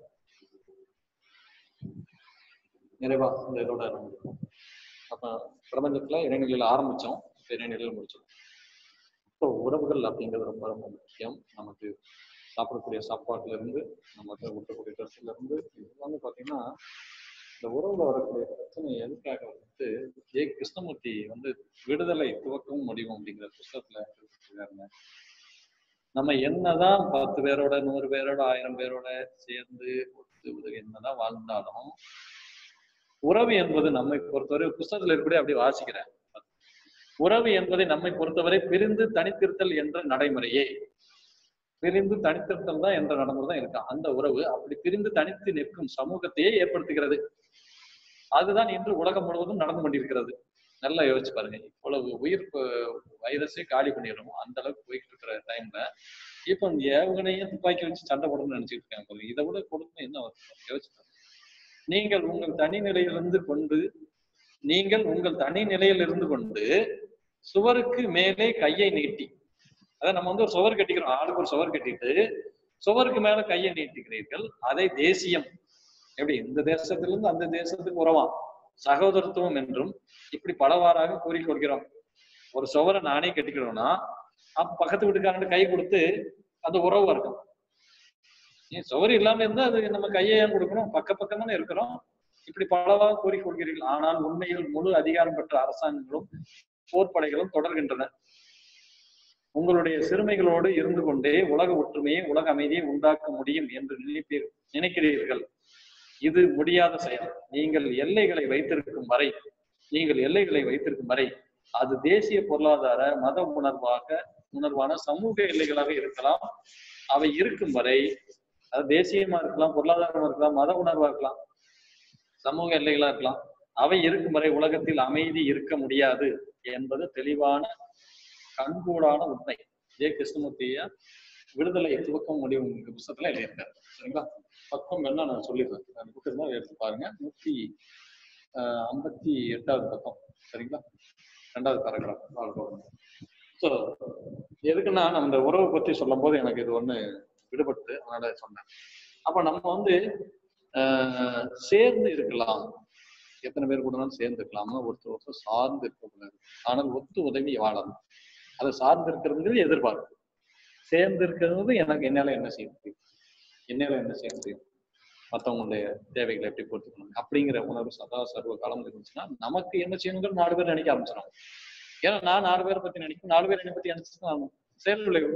நிறைவா இந்த இதோட நம்ம அப்ப பிரபஞ்சத்துல இறைநிலையில ஆரம்பிச்சோம் இப்ப இறைநிலையில முடிச்சோம் இப்போ உறவுகள் அப்படிங்கிறது ரொம்ப ரொம்ப முக்கியம் நமக்கு சாப்பிடக்கூடிய சாப்பாட்டுல இருந்து நமக்கு ஊட்டக்கூடிய ட்ரெஸ்ல இருந்து எல்லாமே பாத்தீங்கன்னா இந்த உறவுல வரக்கூடிய பிரச்சனை எதுக்காக வந்து ஜே கிருஷ்ணமூர்த்தி வந்து விடுதலை துவக்கமும் முடிவும் அப்படிங்கிற புஸ்தகத்துல எழுதியிருக்காருங்க நம்ம என்னதான் பத்து பேரோட நூறு பேரோட ஆயிரம் பேரோட சேர்ந்து ஒத்து உதவி என்னதான் வாழ்ந்தாலும் உறவு என்பது நம்மை பொறுத்தவரை புஸ்தகத்துல இருக்கக்கூடிய அப்படி வாசிக்கிறேன் உறவு என்பதை நம்மை பொறுத்தவரை பிரிந்து தனித்திருத்தல் என்ற நடைமுறையே பிரிந்து தனித்திருத்தல் தான் என்ற நடைமுறை தான் இருக்கு அந்த உறவு அப்படி பிரிந்து தனித்து நிற்கும் சமூகத்தையே ஏற்படுத்துகிறது அதுதான் இன்று உலகம் முழுவதும் நடந்து கொண்டிருக்கிறது நல்லா யோசிச்சு பாருங்க இவ்வளவு உயிர் வைரஸே காலி பண்ணிடுறோம் அந்த அளவுக்கு போயிட்டு இருக்கிற டைம்ல இப்போ ஏவுகணையும் துப்பாக்கி வச்சு சண்டை போடணும்னு நினைச்சிட்டு இருக்காங்க பாருங்க. இதை விட கொடுமை என்ன வரும்? யோசிச்சு பாருங்க. நீங்கள் உங்கள் தனி நிலையிலிருந்து கொண்டு நீங்கள் உங்கள் தனி நிலையில் இருந்து கொண்டு சுவருக்கு மேலே கையை நீட்டி அதான் நம்ம வந்து ஒரு சுவர் கட்டிக்கிறோம் ஆளுக்கு ஒரு சுவர் கட்டிட்டு சுவருக்கு மேல கையை நீட்டுகிறீர்கள் அதை தேசியம் எப்படி இந்த தேசத்திலிருந்து அந்த தேசத்துக்கு உறவாம் சகோதரத்துவம் என்றும் இப்படி பலவாறாக கூறிக்கொள்கிறோம் ஒரு சுவரை நானே கட்டிக்கிறோம்னா அப்ப பக்கத்து வீட்டுக்காரங்க கை கொடுத்து அந்த உறவு இருக்கும் ஏன் சுவர் இல்லாம இருந்தா அது நம்ம கையை ஏன் கொடுக்கணும் பக்க பக்கம் தானே இருக்கிறோம் இப்படி பலவாக கூறிக்கொள்கிறீர்கள் ஆனால் உண்மையில் முழு அதிகாரம் பெற்ற அரசாங்கங்களும் போர்ப்படைகளும் தொடர்கின்றன உங்களுடைய சிறுமைகளோடு இருந்து கொண்டே உலக ஒற்றுமையை உலக அமைதியை உண்டாக்க முடியும் என்று நினைப்பீர் நினைக்கிறீர்கள் இது முடியாத செயல் நீங்கள் எல்லைகளை வைத்திருக்கும் வரை நீங்கள் எல்லைகளை வைத்திருக்கும் வரை அது தேசிய பொருளாதார மத உணர்வாக உணர்வான சமூக எல்லைகளாக இருக்கலாம் அவை இருக்கும் வரை அது தேசியமா இருக்கலாம் பொருளாதாரமா இருக்கலாம் மத உணர்வா இருக்கலாம் சமூக எல்லைகளா இருக்கலாம் அவை இருக்கும் வரை உலகத்தில் அமைதி இருக்க முடியாது என்பது தெளிவான கண்கூடான உண்மை ஜே கிருஷ்ணமூர்த்தியா விடுதலை துவக்கம் முடிவு புத்தகத்துல எழுதியிருக்காரு சரிங்களா பக்கம் என்ன நான் சொல்லிடுறேன் அந்த புத்தகம் தான் எடுத்து பாருங்க நூத்தி ஆஹ் ஐம்பத்தி எட்டாவது பக்கம் சரிங்களா ரெண்டாவது பேராகிராஃப் ஸோ எதுக்குன்னா நம்ம இந்த உறவை பத்தி சொல்லும் போது எனக்கு இது ஒண்ணு விடுபட்டு அதனால சொன்னேன் அப்ப நம்ம வந்து ஆஹ் சேர்ந்து இருக்கலாம் எத்தனை பேர் கூடனாலும் சேர்ந்து இருக்கலாமா ஒருத்தர் ஒருத்தர் சார்ந்து இருக்கக்கூடாது ஆனால் ஒத்து உதவி வாழணும் அதை சார்ந்து இருக்கிறது எதிர்பார்ப்பு சேர்ந்து இருக்கிறது எனக்கு என்னால என்ன செய்ய முடியும் என்னால என்ன செய்ய முடியும் மற்றவங்களுடைய தேவைகளை எப்படி பொறுத்துக்கணும் அப்படிங்கிற உணர்வு சதா சர்வ காலம் இருந்துச்சுன்னா நமக்கு என்ன செய்யணுங்கிற நாலு பேர் நினைக்க ஆரம்பிச்சிடும் ஏன்னா நான் நாலு பேரை பத்தி நினைக்கும் நாலு பேர் என்னை பத்தி நினைச்சுட்டு ஆகணும் செயல் விளைவு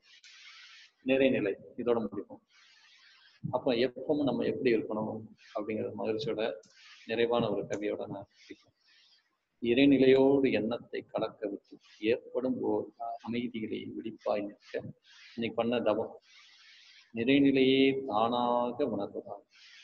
நிறைநிலை இதோட முடிப்போம் அப்ப எப்பவும் நம்ம எப்படி இருக்கணும் அப்படிங்கிற மகிழ்ச்சியோட நிறைவான ஒரு கவியோட நான் முடிப்பேன். இறைநிலையோடு எண்ணத்தை கலக்க விட்டு ஏற்படும் ஓர் அமைதிகளை விழிப்பாய் நிற்க இன்னைக்கு பண்ண தவம் நிறைநிலையே தானாக உணர்வதால்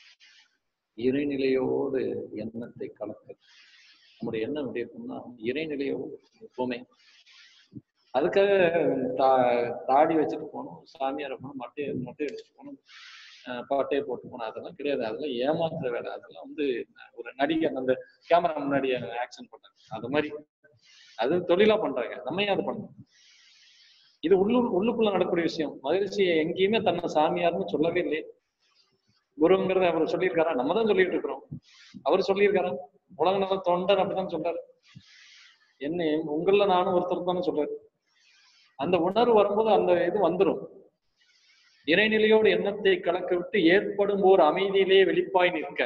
இறைநிலையோடு எண்ணத்தை கலக்க நம்முடைய எண்ணம் எப்படி இருக்கும்னா இறைநிலையோடு எப்பவுமே அதுக்காக தா தாடி வச்சுட்டு போகணும் சாமியாரை போகணும் மட்டையை மொட்டை அடிச்சுட்டு போகணும் அஹ் பட்டையை போட்டு போகணும் அதெல்லாம் கிடையாது அதெல்லாம் ஏமாத்துற வேலை அதெல்லாம் வந்து ஒரு நடிகர் அந்த கேமரா முன்னாடி ஆக்ஷன் பண்றாங்க அது மாதிரி அது தொழிலா பண்றாங்க நம்ம ஏன் அதை பண்ணணும் இது உள்ளூர் உள்ளுக்குள்ள நடக்கக்கூடிய விஷயம் மகிழ்ச்சி எங்கேயுமே தன்னை சாமியார்னு சொல்லவே இல்லை குருங்கிறத அவர் சொல்லியிருக்காரா நம்ம தான் சொல்லிட்டு இருக்கிறோம் அவர் சொல்லியிருக்காரா உலக நல தொண்டர் அப்படிதான் சொல்றாரு என்ன உங்கள நானும் ஒருத்தர் தானே சொல்றாரு அந்த உணர்வு வரும்போது அந்த இது வந்துடும் இறைநிலையோடு எண்ணத்தை கலக்க விட்டு ஏற்படும் ஓர் அமைதியிலே வெளிப்பாய் நிற்க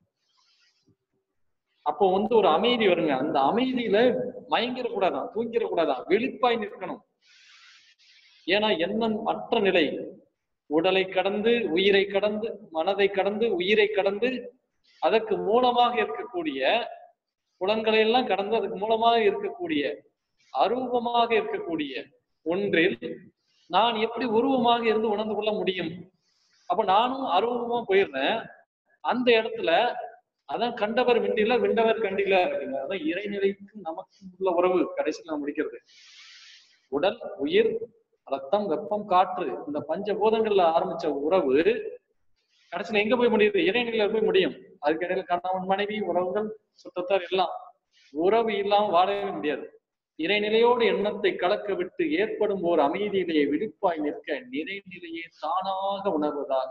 அப்போ வந்து ஒரு அமைதி வருங்க அந்த அமைதியில மயங்கிட கூடாதான் தூங்கிட கூடாதான் வெளிப்பாய் நிற்கணும் ஏன்னா எண்ணம் அற்ற நிலை உடலை கடந்து உயிரை கடந்து மனதை கடந்து உயிரை கடந்து அதற்கு மூலமாக இருக்கக்கூடிய புலன்களை எல்லாம் கடந்து அதுக்கு மூலமாக இருக்கக்கூடிய அரூபமாக இருக்கக்கூடிய ஒன்றில் நான் எப்படி உருவமாக இருந்து உணர்ந்து கொள்ள முடியும் அப்ப நானும் அரூபமா போயிடுறேன் அந்த இடத்துல அதான் கண்டவர் விண்டில விண்டவர் கண்டில அப்படிங்க அதான் இறைநிலைக்கு நமக்கு உள்ள உறவு கடைசியில் நான் முடிக்கிறது உடல் உயிர் ரத்தம் வெப்பம் காற்று இந்த பஞ்சபூதங்கள்ல ஆரம்பிச்ச உறவு கடைசியில எங்க போய் முடியுது இறைநிலையில போய் முடியும் அதுக்கு இடையில கணவன் மனைவி உறவுகள் சுற்றத்தார் எல்லாம் உறவு இல்லாம வாழவே முடியாது இறைநிலையோடு எண்ணத்தை கலக்க விட்டு ஏற்படும் ஓர் அமைதியிலேயே விழிப்பாய் நிற்க நிறைநிலையே தானாக உணர்வதாக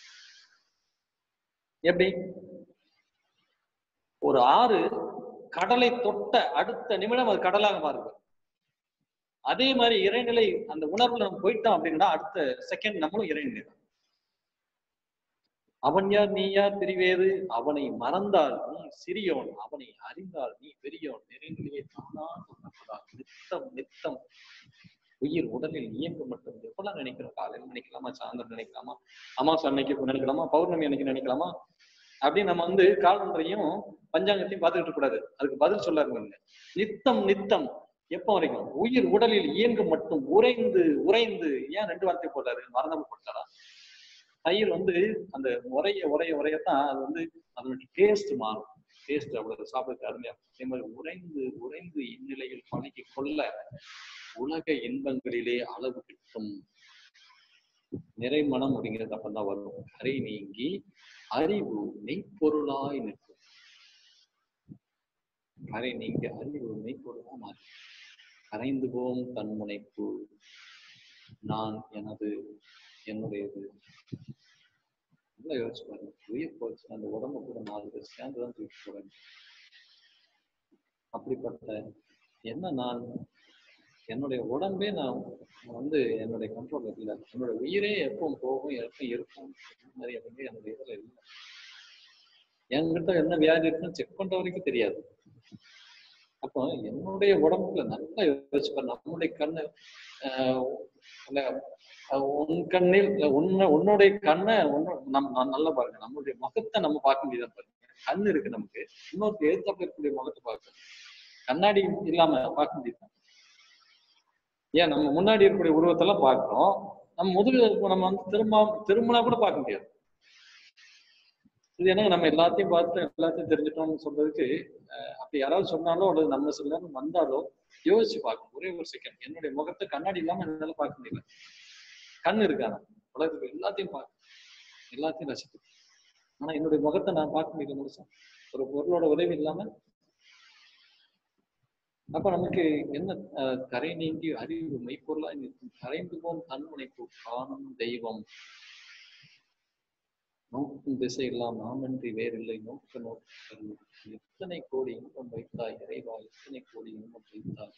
எப்படி ஒரு ஆறு கடலை தொட்ட அடுத்த நிமிடம் அது கடலாக மாறுது அதே மாதிரி இறைநிலை அந்த உணர்வுல நம்ம போயிட்டோம் அப்படின்னா அடுத்த செகண்ட் நம்மளும் இறைநிலை தான் அவன் யார் நீ யார் தெரிவேது அவனை மறந்தால் நீ சிறியோன் அவனை அறிந்தால் நீ பெரியோன் நிறைநிலையை தானாக உணர்வதால் நித்தம் நித்தம் உயிர் உடலில் இயங்க மட்டும் எப்பெல்லாம் நினைக்கிறோம் காலையில் நினைக்கலாமா சாயந்தரம் நினைக்கலாமா அமாவாசை அன்னைக்கு நினைக்கலாமா பௌர்ணமி அன்னைக்கு நினைக்கலாமா அப்படின்னு நம்ம வந்து காலண்டரையும் பஞ்சாங்கத்தையும் பார்த்துக்கிட்டு இருக்க கூடாது அதுக்கு பதில் சொல்லாருங்க நித்தம் நித்தம் எப்போ வரைக்கும் உயிர் உடலில் இயங்கு மட்டும் உறைந்து உறைந்து ஏன் ரெண்டு வார்த்தை போட்டாரு மறந்தாமல் போட்டாரா தயிர் வந்து அந்த உரைய உரைய உரையத்தான் அது வந்து அதனுடைய டேஸ்ட் மாறும் டேஸ்ட் அவ்வளவு சாப்பிடுறது அருமையா அதே மாதிரி உறைந்து உறைந்து இந்நிலையில் பழகி கொள்ள உலக இன்பங்களிலே அளவு கிட்டும் நிறைமனம் அப்படிங்கிறது அப்பதான் வரும் கரை நீங்கி அறிவு மெய்ப்பொருளாய் நிற்கும் கரை நீங்க அறிவு மெய்ப்பொருளா மாறி கரைந்து போம் தன்முனைப்பு நான் எனது என்னுடையது நல்லா யோசிச்சு பாருங்க உயிர் போச்சு அந்த உடம்பு கூட நாலு பேர் சேர்ந்து தான் தூக்கி போறாங்க அப்படிப்பட்ட என்ன நான் என்னுடைய உடம்பே நான் வந்து என்னுடைய கண்ட்ரோல் இல்லை என்னுடைய உயிரே எப்போ போகும் எப்போ இருக்கும் இந்த மாதிரி வந்து என்னுடைய இதுல இல்லை என்கிட்ட என்ன வியாதி இருக்குன்னு செக் பண்ற வரைக்கும் தெரியாது அப்போ என்னுடைய உடம்புல நல்லா யோசிப்பார் நம்முடைய கண்ணு ஆஹ் இல்ல, அஹ் உன் கண்ணில் இல்ல, உன்ன உன்னுடைய கண்ணை உன்னு- நம்ம நான் நல்லா பாருங்க நம்மளுடைய முகத்தை நம்ம பார்க்க முடியாது பாருங்க கண் இருக்கு நமக்கு இன்னொரு எழுத்தாப்புல இருக்கக்கூடிய முகத்தை பார்க்க கண்ணாடி இல்லாம பார்க்க முடியாது ஏன் நம்ம முன்னாடி இருக்கக்கூடிய உருவத்தெல்லாம் பார்க்கிறோம் நம்ம முதுகு நம்ம வந்து திரும்ப திரும்பினா கூட பார்க்க முடியாது இது என்ன நம்ம எல்லாத்தையும் பார்த்து எல்லாத்தையும் தெரிஞ்சுட்டோம்னு சொல்றதுக்கு அஹ், அப்படி யாராவது சொன்னாலோ அல்லது நம்ம சில நேரம் வந்தாலோ யோசிச்சு பார்க்கணும் ஒரே ஒரு செகண்ட் என்னுடைய முகத்தை கண்ணாடி இல்லாம என்னால பார்க்க முடியல கண் இருக்கான உலகத்துக்கு எல்லாத்தையும் பார்க்க எல்லாத்தையும் ரசித்து ஆனா என்னுடைய முகத்தை நான் பார்க்க முடியல முழுசா ஒரு பொருளோட உதவி இல்லாம அப்ப நமக்கு என்ன அஹ், கரை நீங்கி அறிவு மெய்ப்பொருளா நிற்கும் கரைந்து போம் தன்முனைப்பு காணும் தெய்வம் நோக்கும் திசை எல்லாம் நாமின்றி வேறில்லை நோக்க நோக்க எத்தனை கோடி இன்பம் வைத்தாய் இறைவா எத்தனை கோடி இன்பம் வைத்தாய்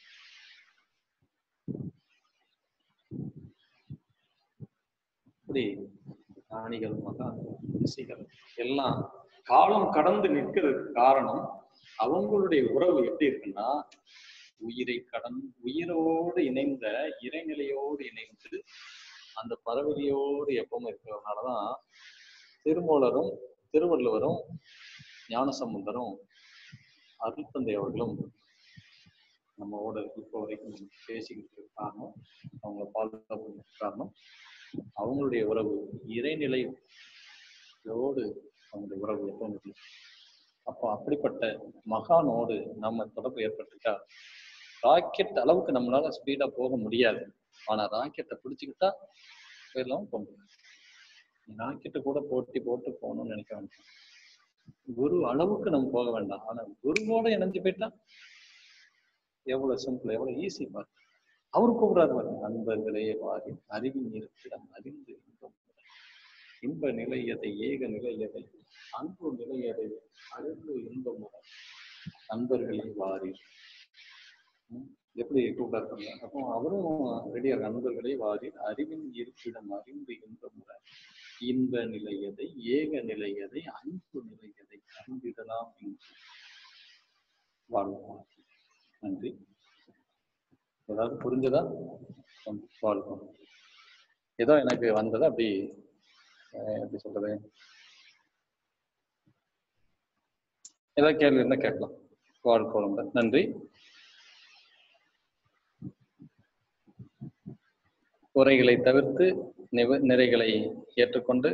இப்படி ஞானிகள் மகான்கள் ரிஷிகள் எல்லாம் காலம் கடந்து நிற்கிறதுக்கு காரணம் அவங்களுடைய உறவு எப்படி இருக்குன்னா உயிரை கடன் உயிரோடு இணைந்த இறைநிலையோடு இணைந்து அந்த பறவையோடு எப்பவும் இருக்கிறதுனாலதான் திருமூலரும் திருவள்ளுவரும் ஞானசம்பந்தரும் அருள்தந்தை அவர்களும் நம்மோட இப்போ வரைக்கும் பேசிக்கிட்டு இருக்க காரணம் அவங்கள பாதுகாப்பு காரணம் அவங்களுடைய உறவு இறைநிலையோடு அவங்களுடைய உறவு எப்பவும் இருக்கு அப்போ அப்படிப்பட்ட மகானோடு நம்ம தொடர்பு ஏற்பட்டுட்டா ராக்கெட் அளவுக்கு நம்மளால ஸ்பீடா போக முடியாது ஆனா ராக்கெட்டை பிடிச்சுக்கிட்டா போயிடலாம் போக முடியும் ராக்கெட்டு கூட போட்டி போட்டு போகணும்னு நினைக்க வேண்டாம் குரு அளவுக்கு நம்ம போக வேண்டாம் ஆனா குருவோட இணைஞ்சு போயிட்டா எவ்வளவு சிம்பிள் எவ்வளவு ஈஸி பாரு அவரு கூப்பிடாரு பாருங்க நண்பர்களே வாரி அறிவின் இருப்பிடம் அறிந்து இன்பம் பெற. இன்ப நிலையதை ஏக நிலையதை அன்பு நிலையதை அறிந்து இன்பம் பெற. நண்பர்களே வாரி ம், எப்படி கூப்பிடாரு பாருங்க அப்போ அவரும் ரெடியா நண்பர்களே வாரி அறிவின் இருப்பிடம் அறிந்து இன்பம் பெற. இன்ப நிலையதை ஏக நிலையதை அன்பு நிலையதை அறிந்திடலாம் என்று வாழ்வோம் நன்றி ஏதாவது புரிஞ்சதா ம், வாழ்வோம் ஏதோ எனக்கு வந்தது அப்படி அஹ், எப்படி சொல்றது ஏதாவது கேள்வி இருந்தா கேட்கலாம் வாழ்க்கை நன்றி உரைகளை தவிர்த்து நிவ நிறைகளை ஏற்றுக்கொண்டு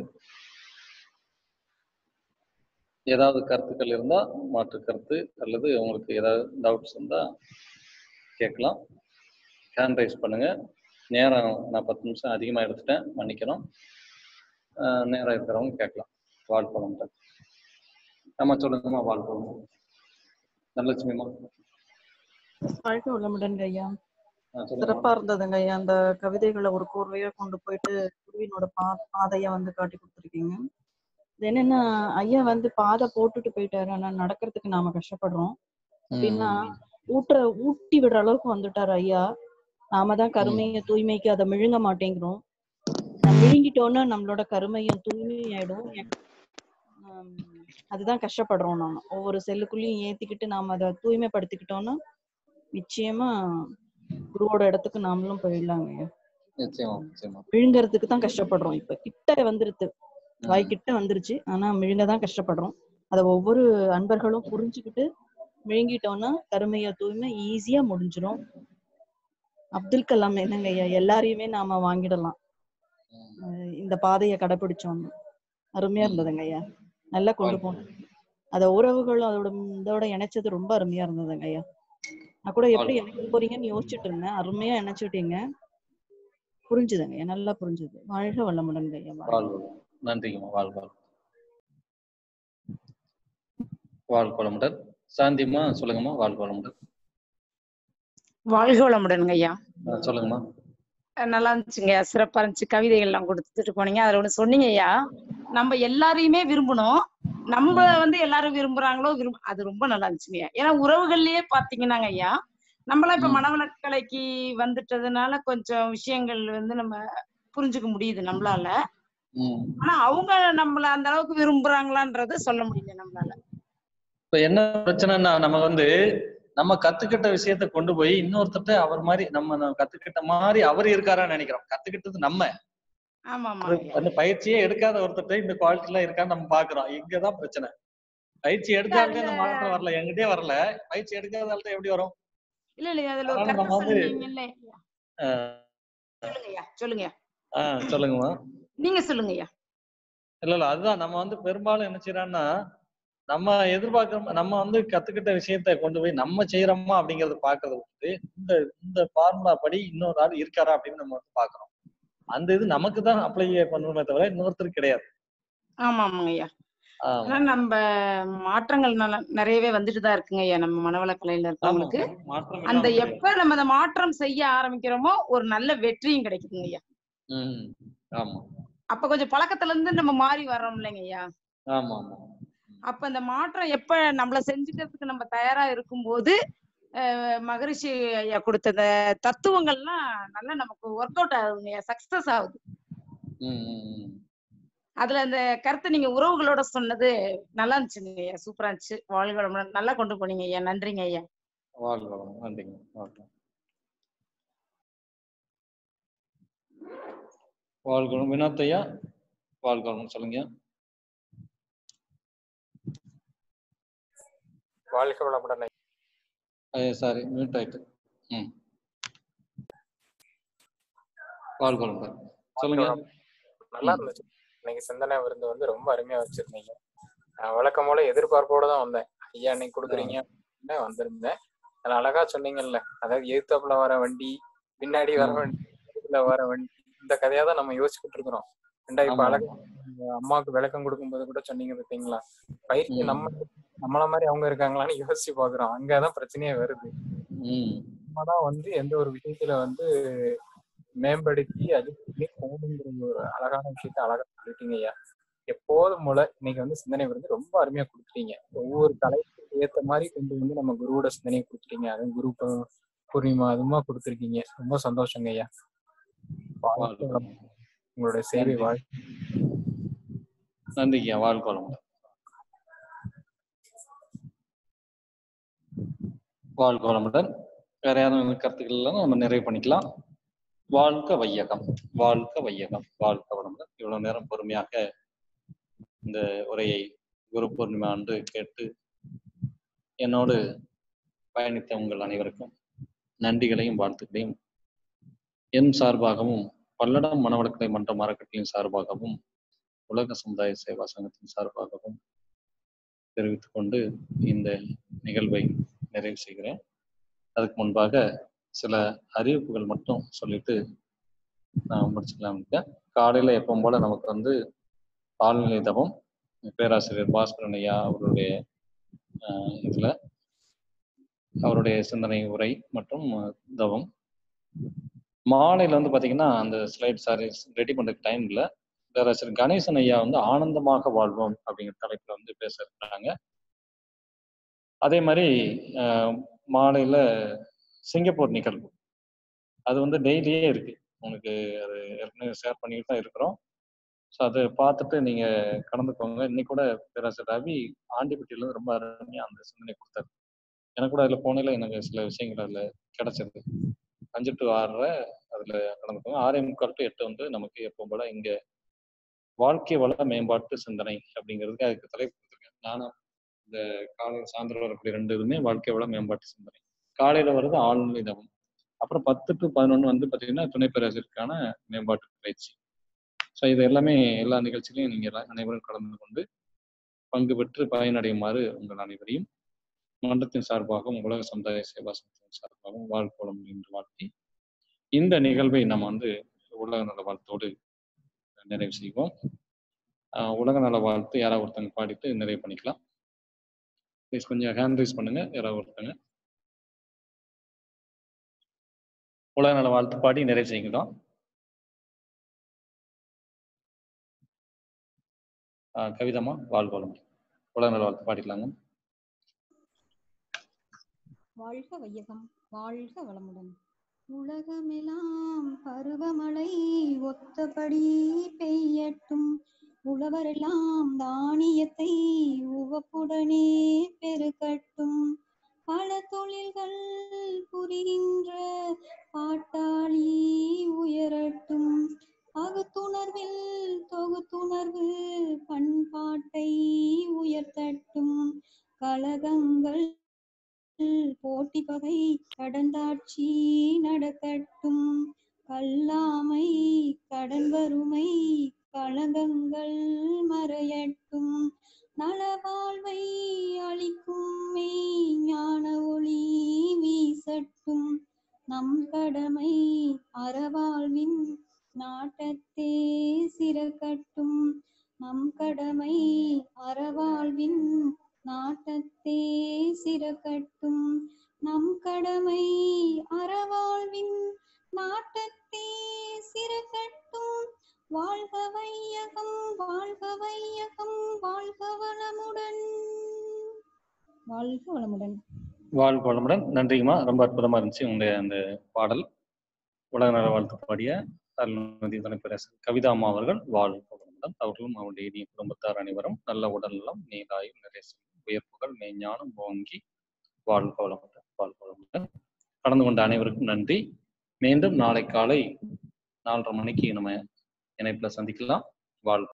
ஏதாவது கருத்துக்கள் இருந்தா மாற்று கருத்து அல்லது உங்களுக்கு ஏதாவது டவுட்ஸ் இருந்தா கேட்கலாம் ஹேண்ட் ரைஸ் பண்ணுங்க நேரம் நான் பத்து நிமிஷம் அதிகமாக எடுத்துட்டேன் மன்னிக்கிறோம் ஆஹ் நேரம் இருக்கிறவங்க கேட்கலாம் வாழ்ப்பழம் ஆமா சொல்லுங்கம்மா வாழ்ப்பழம் தனலட்சுமிமா வாழ்க்கை வளமுடன் ஐயா ஆ, சொல்லுங்கம்மா சிறப்பா இருந்ததுங்க ஐயா அந்த கவிதைகளை ஒரு கோர்வையா கொண்டு போயிட்டு குருவினோட பா பாதைய வந்து காட்டி கொடுத்துருக்கீங்க இது என்னன்னா ஐயா வந்து பாதை போட்டுட்டு போயிட்டாரு ஆனா நடக்கிறதுக்கு நாம கஷ்டப்படுறோம் அப்படின்னா ஊட்டுற ஊட்டி விடுற அளவுக்கு வந்துட்டாரு ஐயா நாம தான் கருமைய தூய்மைக்கு அதை மிழுங்க மாட்டேங்கிறோம் நம்ம விழுங்கிட்டோம்னா நம்மளோட கருமையும் தூய்மையாயிடும் ஆம், அதுதான் கஷ்டப்படுறோம் நாம ஒவ்வொரு செல்லுக்குள்ளயும் ஏத்திக்கிட்டு நாம அதை தூய்மைப்படுத்திக்கிட்டோம்னா நிச்சயமா குருவோட இடத்துக்கு நாமளும் போயிடலாங்க ஐயா நிச்சயமா நிச்சயமா விழுங்கறதுக்கு தான் கஷ்டப்படுறோம் இப்ப கிட்ட வந்துருது வாய் கிட்ட வந்துருச்சு ஆனா விழுங்க தான் கஷ்டப்படுறோம் அதை ஒவ்வொரு அன்பர்களும் புரிஞ்சுக்கிட்டு விழுங்கிட்டோம்னா கருமையா தூய்மை ஈஸியா முடிஞ்சிரும் அப்துல் கலாம் என்னங்க ஐயா எல்லாரையுமே நாம வாங்கிடலாம் ம். அஹ் இந்த பாதையை கடைபிடிச்சோம்னு அருமையா இருந்ததுங்க ஐயா நல்லா கொண்டு போனோம் அத உறவுகளும் அதோட இதோட இணைச்சது ரொம்ப அருமையா இருந்ததுங்க ஐயா நான் கூட எப்படி இணைக்க போறீங்கன்னு யோசிச்சுட்டு இருந்தேன் அருமையா இணைச்சுட்டீங்க புரிஞ்சுதுங்க ஐயா நல்லா புரிஞ்சுது வாழ்க வளமுடன் ஐயா வாழ்க. வாழ்வு நன்றிங்கம்மா வாழ் வாழ் வாழ் குளமுடன் சாந்திம்மா சொல்லுங்கம்மா வாழ் குளமுடன் வாழ்க வளமுடனுங்க ஐயா ஆ, சொல்லுங்கம்மா அஹ் நல்லா இருந்துச்சுங்க சிறப்பா இருந்துச்சு கவிதைகள் எல்லாம் கொடுத்துட்டு போனீங்க அதுல ஒண்ணு சொன்னீங்க ஐயா நம்ம எல்லாரையுமே விரும்பணும் நம்ம வந்து எல்லாரும் விரும்புறாங்களோ விரும்ப அது ரொம்ப நல்லா இருந்துச்சுங்க ஐயா. ஏன்னா உறவுகள்லயே பாத்தீங்கன்னாங்க ஐயா நம்மளாம் இப்ப ம். மனவளக்கலைக்கு வந்துட்டதுனால கொஞ்சம் விஷயங்கள் வந்து நம்ம புரிஞ்சுக்க முடியுது நம்மளால ம். ஆனா அவங்க நம்மள அந்த அளவுக்கு விரும்புறாங்களான்றத சொல்ல முடியல நம்மளால இப்ப என்ன பிரச்சனைன்னா நம்ம வந்து நம்ம கத்துக்கிட்ட விஷயத்த கொண்டு போய் இன்னொருத்தட்ட அவர் மாதிரி நம்ம நம்ம கத்துக்கிட்ட மாதிரி அவர் இருக்காரான்னு நினைக்கிறோம் கத்துக்கிட்டது நம்ம ஆமா ஆமா ஒரு ஐயா அந்த பயிற்சியே எடுக்காத ஒருத்தட்ட இந்த குவாலிட்டி எல்லாம் இருக்கான்னு நம்ம பாக்குறோம் இங்கதான் பிரச்சனை பயிற்சி எடுக்காதே இந்த மாற்றம் வரல என்கிட்டயே வரல பயிற்சி எடுக்காதால்ட்ட எப்படி வரும் இல்ல இல்லையா அதுல ஒரு அதனால கருத்து நம்ம வந்து- சொன்னீங்கல்ல ஆஹ் சொல்லுங்க ஐயா சொல்லுங்க ஐயா. ஆஹ் சொல்லுங்கம்மா நீங்க சொல்லுங்க ஐயா இல்ல இல்ல அதுதான் நம்ம வந்து பெரும்பாலும் என்ன செய்யறோம்னா நம்ம எதிர்பார்க்க நம்ம வந்து கத்துக்கிட்ட விஷயத்த கொண்டு போய் நம்ம செய்யறோமா அப்படிங்கறத பாக்குறது வந்து இந்த இந்த ஃபார்முலா படி இன்னொரு ஆள் இருக்காரா அப்படின்னு நம்ம வந்து பாக்குறோம் அந்த இது நமக்கு தான் அப்ளை பண்ணணுமே தவிர இன்னொருத்தருக்கு கிடையாது ஆமா ஆமாங்க ஐயா ஆமா ஆனா நம்ம மாற்றங்கள் நல்ல- நிறையவே வந்துட்டு தான் இருக்குங்க ஐயா நம்ம மனவளக்கலையில ஆமா இருக்கவங்களுக்கு மாற்றம் அந்த இல்லாம கிடையாது. எப்ப நம்ம அந்த மாற்றம் செய்ய ஆரம்பிக்கிறோமோ ஒரு நல்ல வெற்றியும் கிடைக்குதுங்க ஐயா ம் ஆமா அப்ப கொஞ்சம் பழக்கத்துல இருந்து நம்ம மாறி வர்றோம் இல்லைங்க ஐயா ஆமா ஆமா அப்ப இந்த மாற்றம் எப்ப நம்மள செஞ்சுக்கிறதுக்கு நம்ம தயாரா இருக்கும்போது அஹ், மகரிஷி ஐயா கொடுத்த இந்த தத்துவங்கள்லாம் நல்லா நமக்கு ஒர்க் அவுட் ஆகுதுங்க சக்சஸ் ஆகுது ம் ம், ம். அதுல அந்த கருத்தை நீங்க உறவுகளோட சொன்னது நல்லா இருந்துச்சுங்க ஐயா சூப்பரா இருந்துச்சு வாழ்க வளமுடன். நல்லா கொண்டு போனீங்க ஐயா நன்றிங்க ஐயா வாழ்க வளம். நன்றிங்க வாழ்க வாழ்க வளம். வினோத் ஐயா வாழ்க வளம் சொல்லுங்க வாழ்க வளமுடன் சாரி மியூட் ஆயிட்டு ம் வாழ்க வளம் சொல்லுங்க நல்லா ம். இருந்துச்சு இன்னைக்கு சிந்தனை விருந்து வந்து ரொம்ப அருமையா வச்சிருந்தீங்க நான் வழக்கம் போல எதிர்பார்ப்போட தான் வந்தேன் ஐயா இன்னைக்கு கொடுக்குறீங்க அப்படின்னு வந்திருந்தேன் அதுல அழகா சொன்னீங்கல்ல அதாவது எதிர்த்தாப்புல வர வண்டி பின்னாடி வர ம். வண்டி எதிர்ல வர வண்டி இந்த கதையா தான் நம்ம யோசிச்சுக்கிட்டு இருக்கிறோம் ரெண்டா இப்ப ஆமா அழகா உங்க அம்மாவுக்கு விளக்கம் கொடுக்கும்போது கூட சொன்னீங்க பார்த்தீங்களா பயிற்சி ம். நம்ம நம்மள மாதிரி அவங்க இருக்காங்களான்னு யோசிச்சு பாக்குறோம் அங்கதான் பிரச்சனையே வருது ம் நம்ம தான் வந்து எந்த ஒரு விஷயத்துல வந்து மேம்படுத்தி அது பண்ணி போகணுங்கிற ஒரு அழகான விஷயத்த அழகா சொல்லிட்டீங்க ஐயா எப்போதும் போல இன்னைக்கு வந்து சிந்தனை வந்து ரொம்ப அருமையா கொடுத்துட்டீங்க ஒவ்வொரு தலைப்புக்கு ஏத்த மாதிரி கொண்டு வந்து நம்ம குருவோட சிந்தனையை கொடுத்துட்டீங்க அதுவும் குரு ப- பூர்ணிமா அதுமா கொடுத்துருக்கீங்க ரொம்ப சந்தோஷங்க ஐயா வாழ்க வாழ்க்கை வளம். வளம். உங்களுடைய சேவை நன்றி. வாழ் நன்றிங்க வாழ்க வளம். வாழ்க வளமுடன் வேற யாரும் கருத்துக்கள் இல்லைன்னா நம்ம நிறைவு பண்ணிக்கலாம் வாழ்க வையகம் வாழ்க வையகம் வாழ்க வளமுடன் இவ்வளவு நேரம் பொறுமையாக இந்த உரையை குரு பூர்ணிமா அன்று கேட்டு என்னோடு பயணித்த உங்கள் அனைவருக்கும் நன்றிகளையும் வாழ்த்துக்களையும் என் சார்பாகவும் பல்லடம் மனவளக்கலை மன்றம் அறக்கட்டளையின் சார்பாகவும் உலக சமுதாய சேவா சங்கத்தின் சார்பாகவும் தெரிவித்துக் கொண்டு இந்த நிகழ்வை நிறைவு செய்கிறேன் அதுக்கு முன்பாக சில அறிவிப்புகள் மட்டும் சொல்லிட்டு நான் முடிச்சுக்கலாம் இருக்கேன் காலையில எப்பவும் போல நமக்கு வந்து ஆழ்நிலை தவம் பேராசிரியர் பாஸ்கரன் ஐயா அவருடைய ஆஹ், இதுல அவருடைய சிந்தனை உரை மற்றும் அஹ், தவம் மாலையில வந்து பாத்தீங்கன்னா அந்த ஸ்லைட் சாரி ரெடி பண்றதுக்கு டைம் இல்லை பேராசிரியர் கணேசன் ஐயா வந்து ஆனந்தமாக வாழ்வோம் அப்படிங்கிற தலைப்புல வந்து பேச இருக்கிறாங்க அதே மாதிரி அஹ், மாலையில சிங்கப்பூர் நிகழ்வு அது வந்து டெய்லியே இருக்கு உங்களுக்கு அது ஏற்கனவே ஷேர் பண்ணிட்டு தான் இருக்கிறோம் ஸோ அதை பார்த்துட்டு நீங்க கலந்துக்கோங்க இன்னைக்கு கூட பேராசிரியர் ரவி ஆண்டிப்பட்டியில இருந்து ரொம்ப அருமையா அந்த சிந்தனை கொடுத்தாரு எனக்கு கூட அதுல போனையில எனக்கு சில விஷயங்கள் அதுல கிடைச்சது அஞ்சு டு ஆறரை அதுல கலந்துக்கோங்க ஆறே முக்கால் டு எட்டு வந்து நமக்கு எப்பவும் போல இங்க வாழ்க்கை வள மேம்பாட்டு சிந்தனை அப்படிங்கிறதுக்கு அதுக்கு தலைப்பு கொடுத்துருக்கேன் நானும் இந்த காலை சாயந்தரம் வரக்கூடிய ரெண்டு இதுவுமே வாழ்க்கை வள மேம்பாட்டு சிந்தனை காலையில வருது ஆழ்நிலை தவம் அப்புறம் பத்து டு பதினொன்று வந்து பார்த்தீங்கன்னா துணை பேராசிரியருக்கான மேம்பாட்டு பயிற்சி ஸோ இது எல்லாமே எல்லா நிகழ்ச்சியிலையும் நீங்கள் அனைவரும் கலந்து கொண்டு பங்கு பெற்று பயனடையுமாறு உங்கள் அனைவரையும் மன்றத்தின் சார்பாகவும் உலக சமுதாய சேவா சங்கத்தின் சார்பாகவும் வாழ்க்கோளம் என்று வாழ்த்தி இந்த நிகழ்வை நம்ம வந்து உலக நல வாழ்த்தோடு நிறைவு செய்வோம் ஆஹ் உலக நல வாழ்த்து யாராவது ஒருத்தங்க பாடிட்டு நிறைவு பண்ணிக்கலாம் ப்ளீஸ் கொஞ்சம் ஹேண்ட் ரைஸ் பண்ணுங்க யாராவது ஒருத்தங்க உலக நல வாழ்த்து பாடி நிறைவு செய்கிறோம் ஆஹ் கவிதம்மா வாழ்வோலம் உலக நல வாழ்த்து பாடிக்கலாங்க வாழ்க வையகம் வாழ்க வளமுடன் உலகமெல்லாம் பருவமழை ஒத்தபடி பெய்யட்டும் உழவரெல்லாம் தானியத்தை உவப்புடனே பெருகட்டும் பல தொழில்கள் புரிகின்ற பாட்டாளி உயரட்டும் பகுத்துணர்வில் தொகுத்துணர்வு பண்பாட்டை உயர்த்தட்டும் கழகங்கள் போட்டி பகை கடந்தாட்சி நடக்கட்டும் கல்லாமை கடன் வறுமை களங்கங்கள் மறையட்டும் நலவாழ்வை அளிக்கும் மெய் ஞான ஒளி வீசட்டும் நம் கடமை அறவாழ்வின் நாட்டத்தே சிறக்கட்டும் நம் கடமை அறவாழ்வின் நாட்டத்தே சிறக்கட்டும் நம் கடமை அறவாழ்வின் நாட்டத்தே சிறக்கட்டும் வாழ்க வையகம் வாழ்க வையகம் வாழ்க வளமுடன் வாழ்க வளமுடன் வாழ்க வளமுடன் நன்றிங்கம்மா ரொம்ப அற்புதமா இருந்துச்சு உங்களுடைய அந்த பாடல் உலக நல வாழ்த்து பாடிய அருள்நிதி துணைப்பேரரசர் கவிதா அம்மா அவர்கள் வாழ்க வளமுடன் அவர்களும் அவருடைய இனிய குடும்பத்தார் அனைவரும் நல்ல உடல்நலம் நீராயும் நிறைய செல்வம், உயர்ப்புகள் மெய்ஞானம் ஓங்கி வாழ்க வளமுடன் வாழ்க வளமுடன் கலந்து கொண்ட அனைவருக்கும் நன்றி மீண்டும் நாளை காலை நாலரை மணிக்கு நம்ம இணைப்புல சந்திக்கலாம் வாழ்க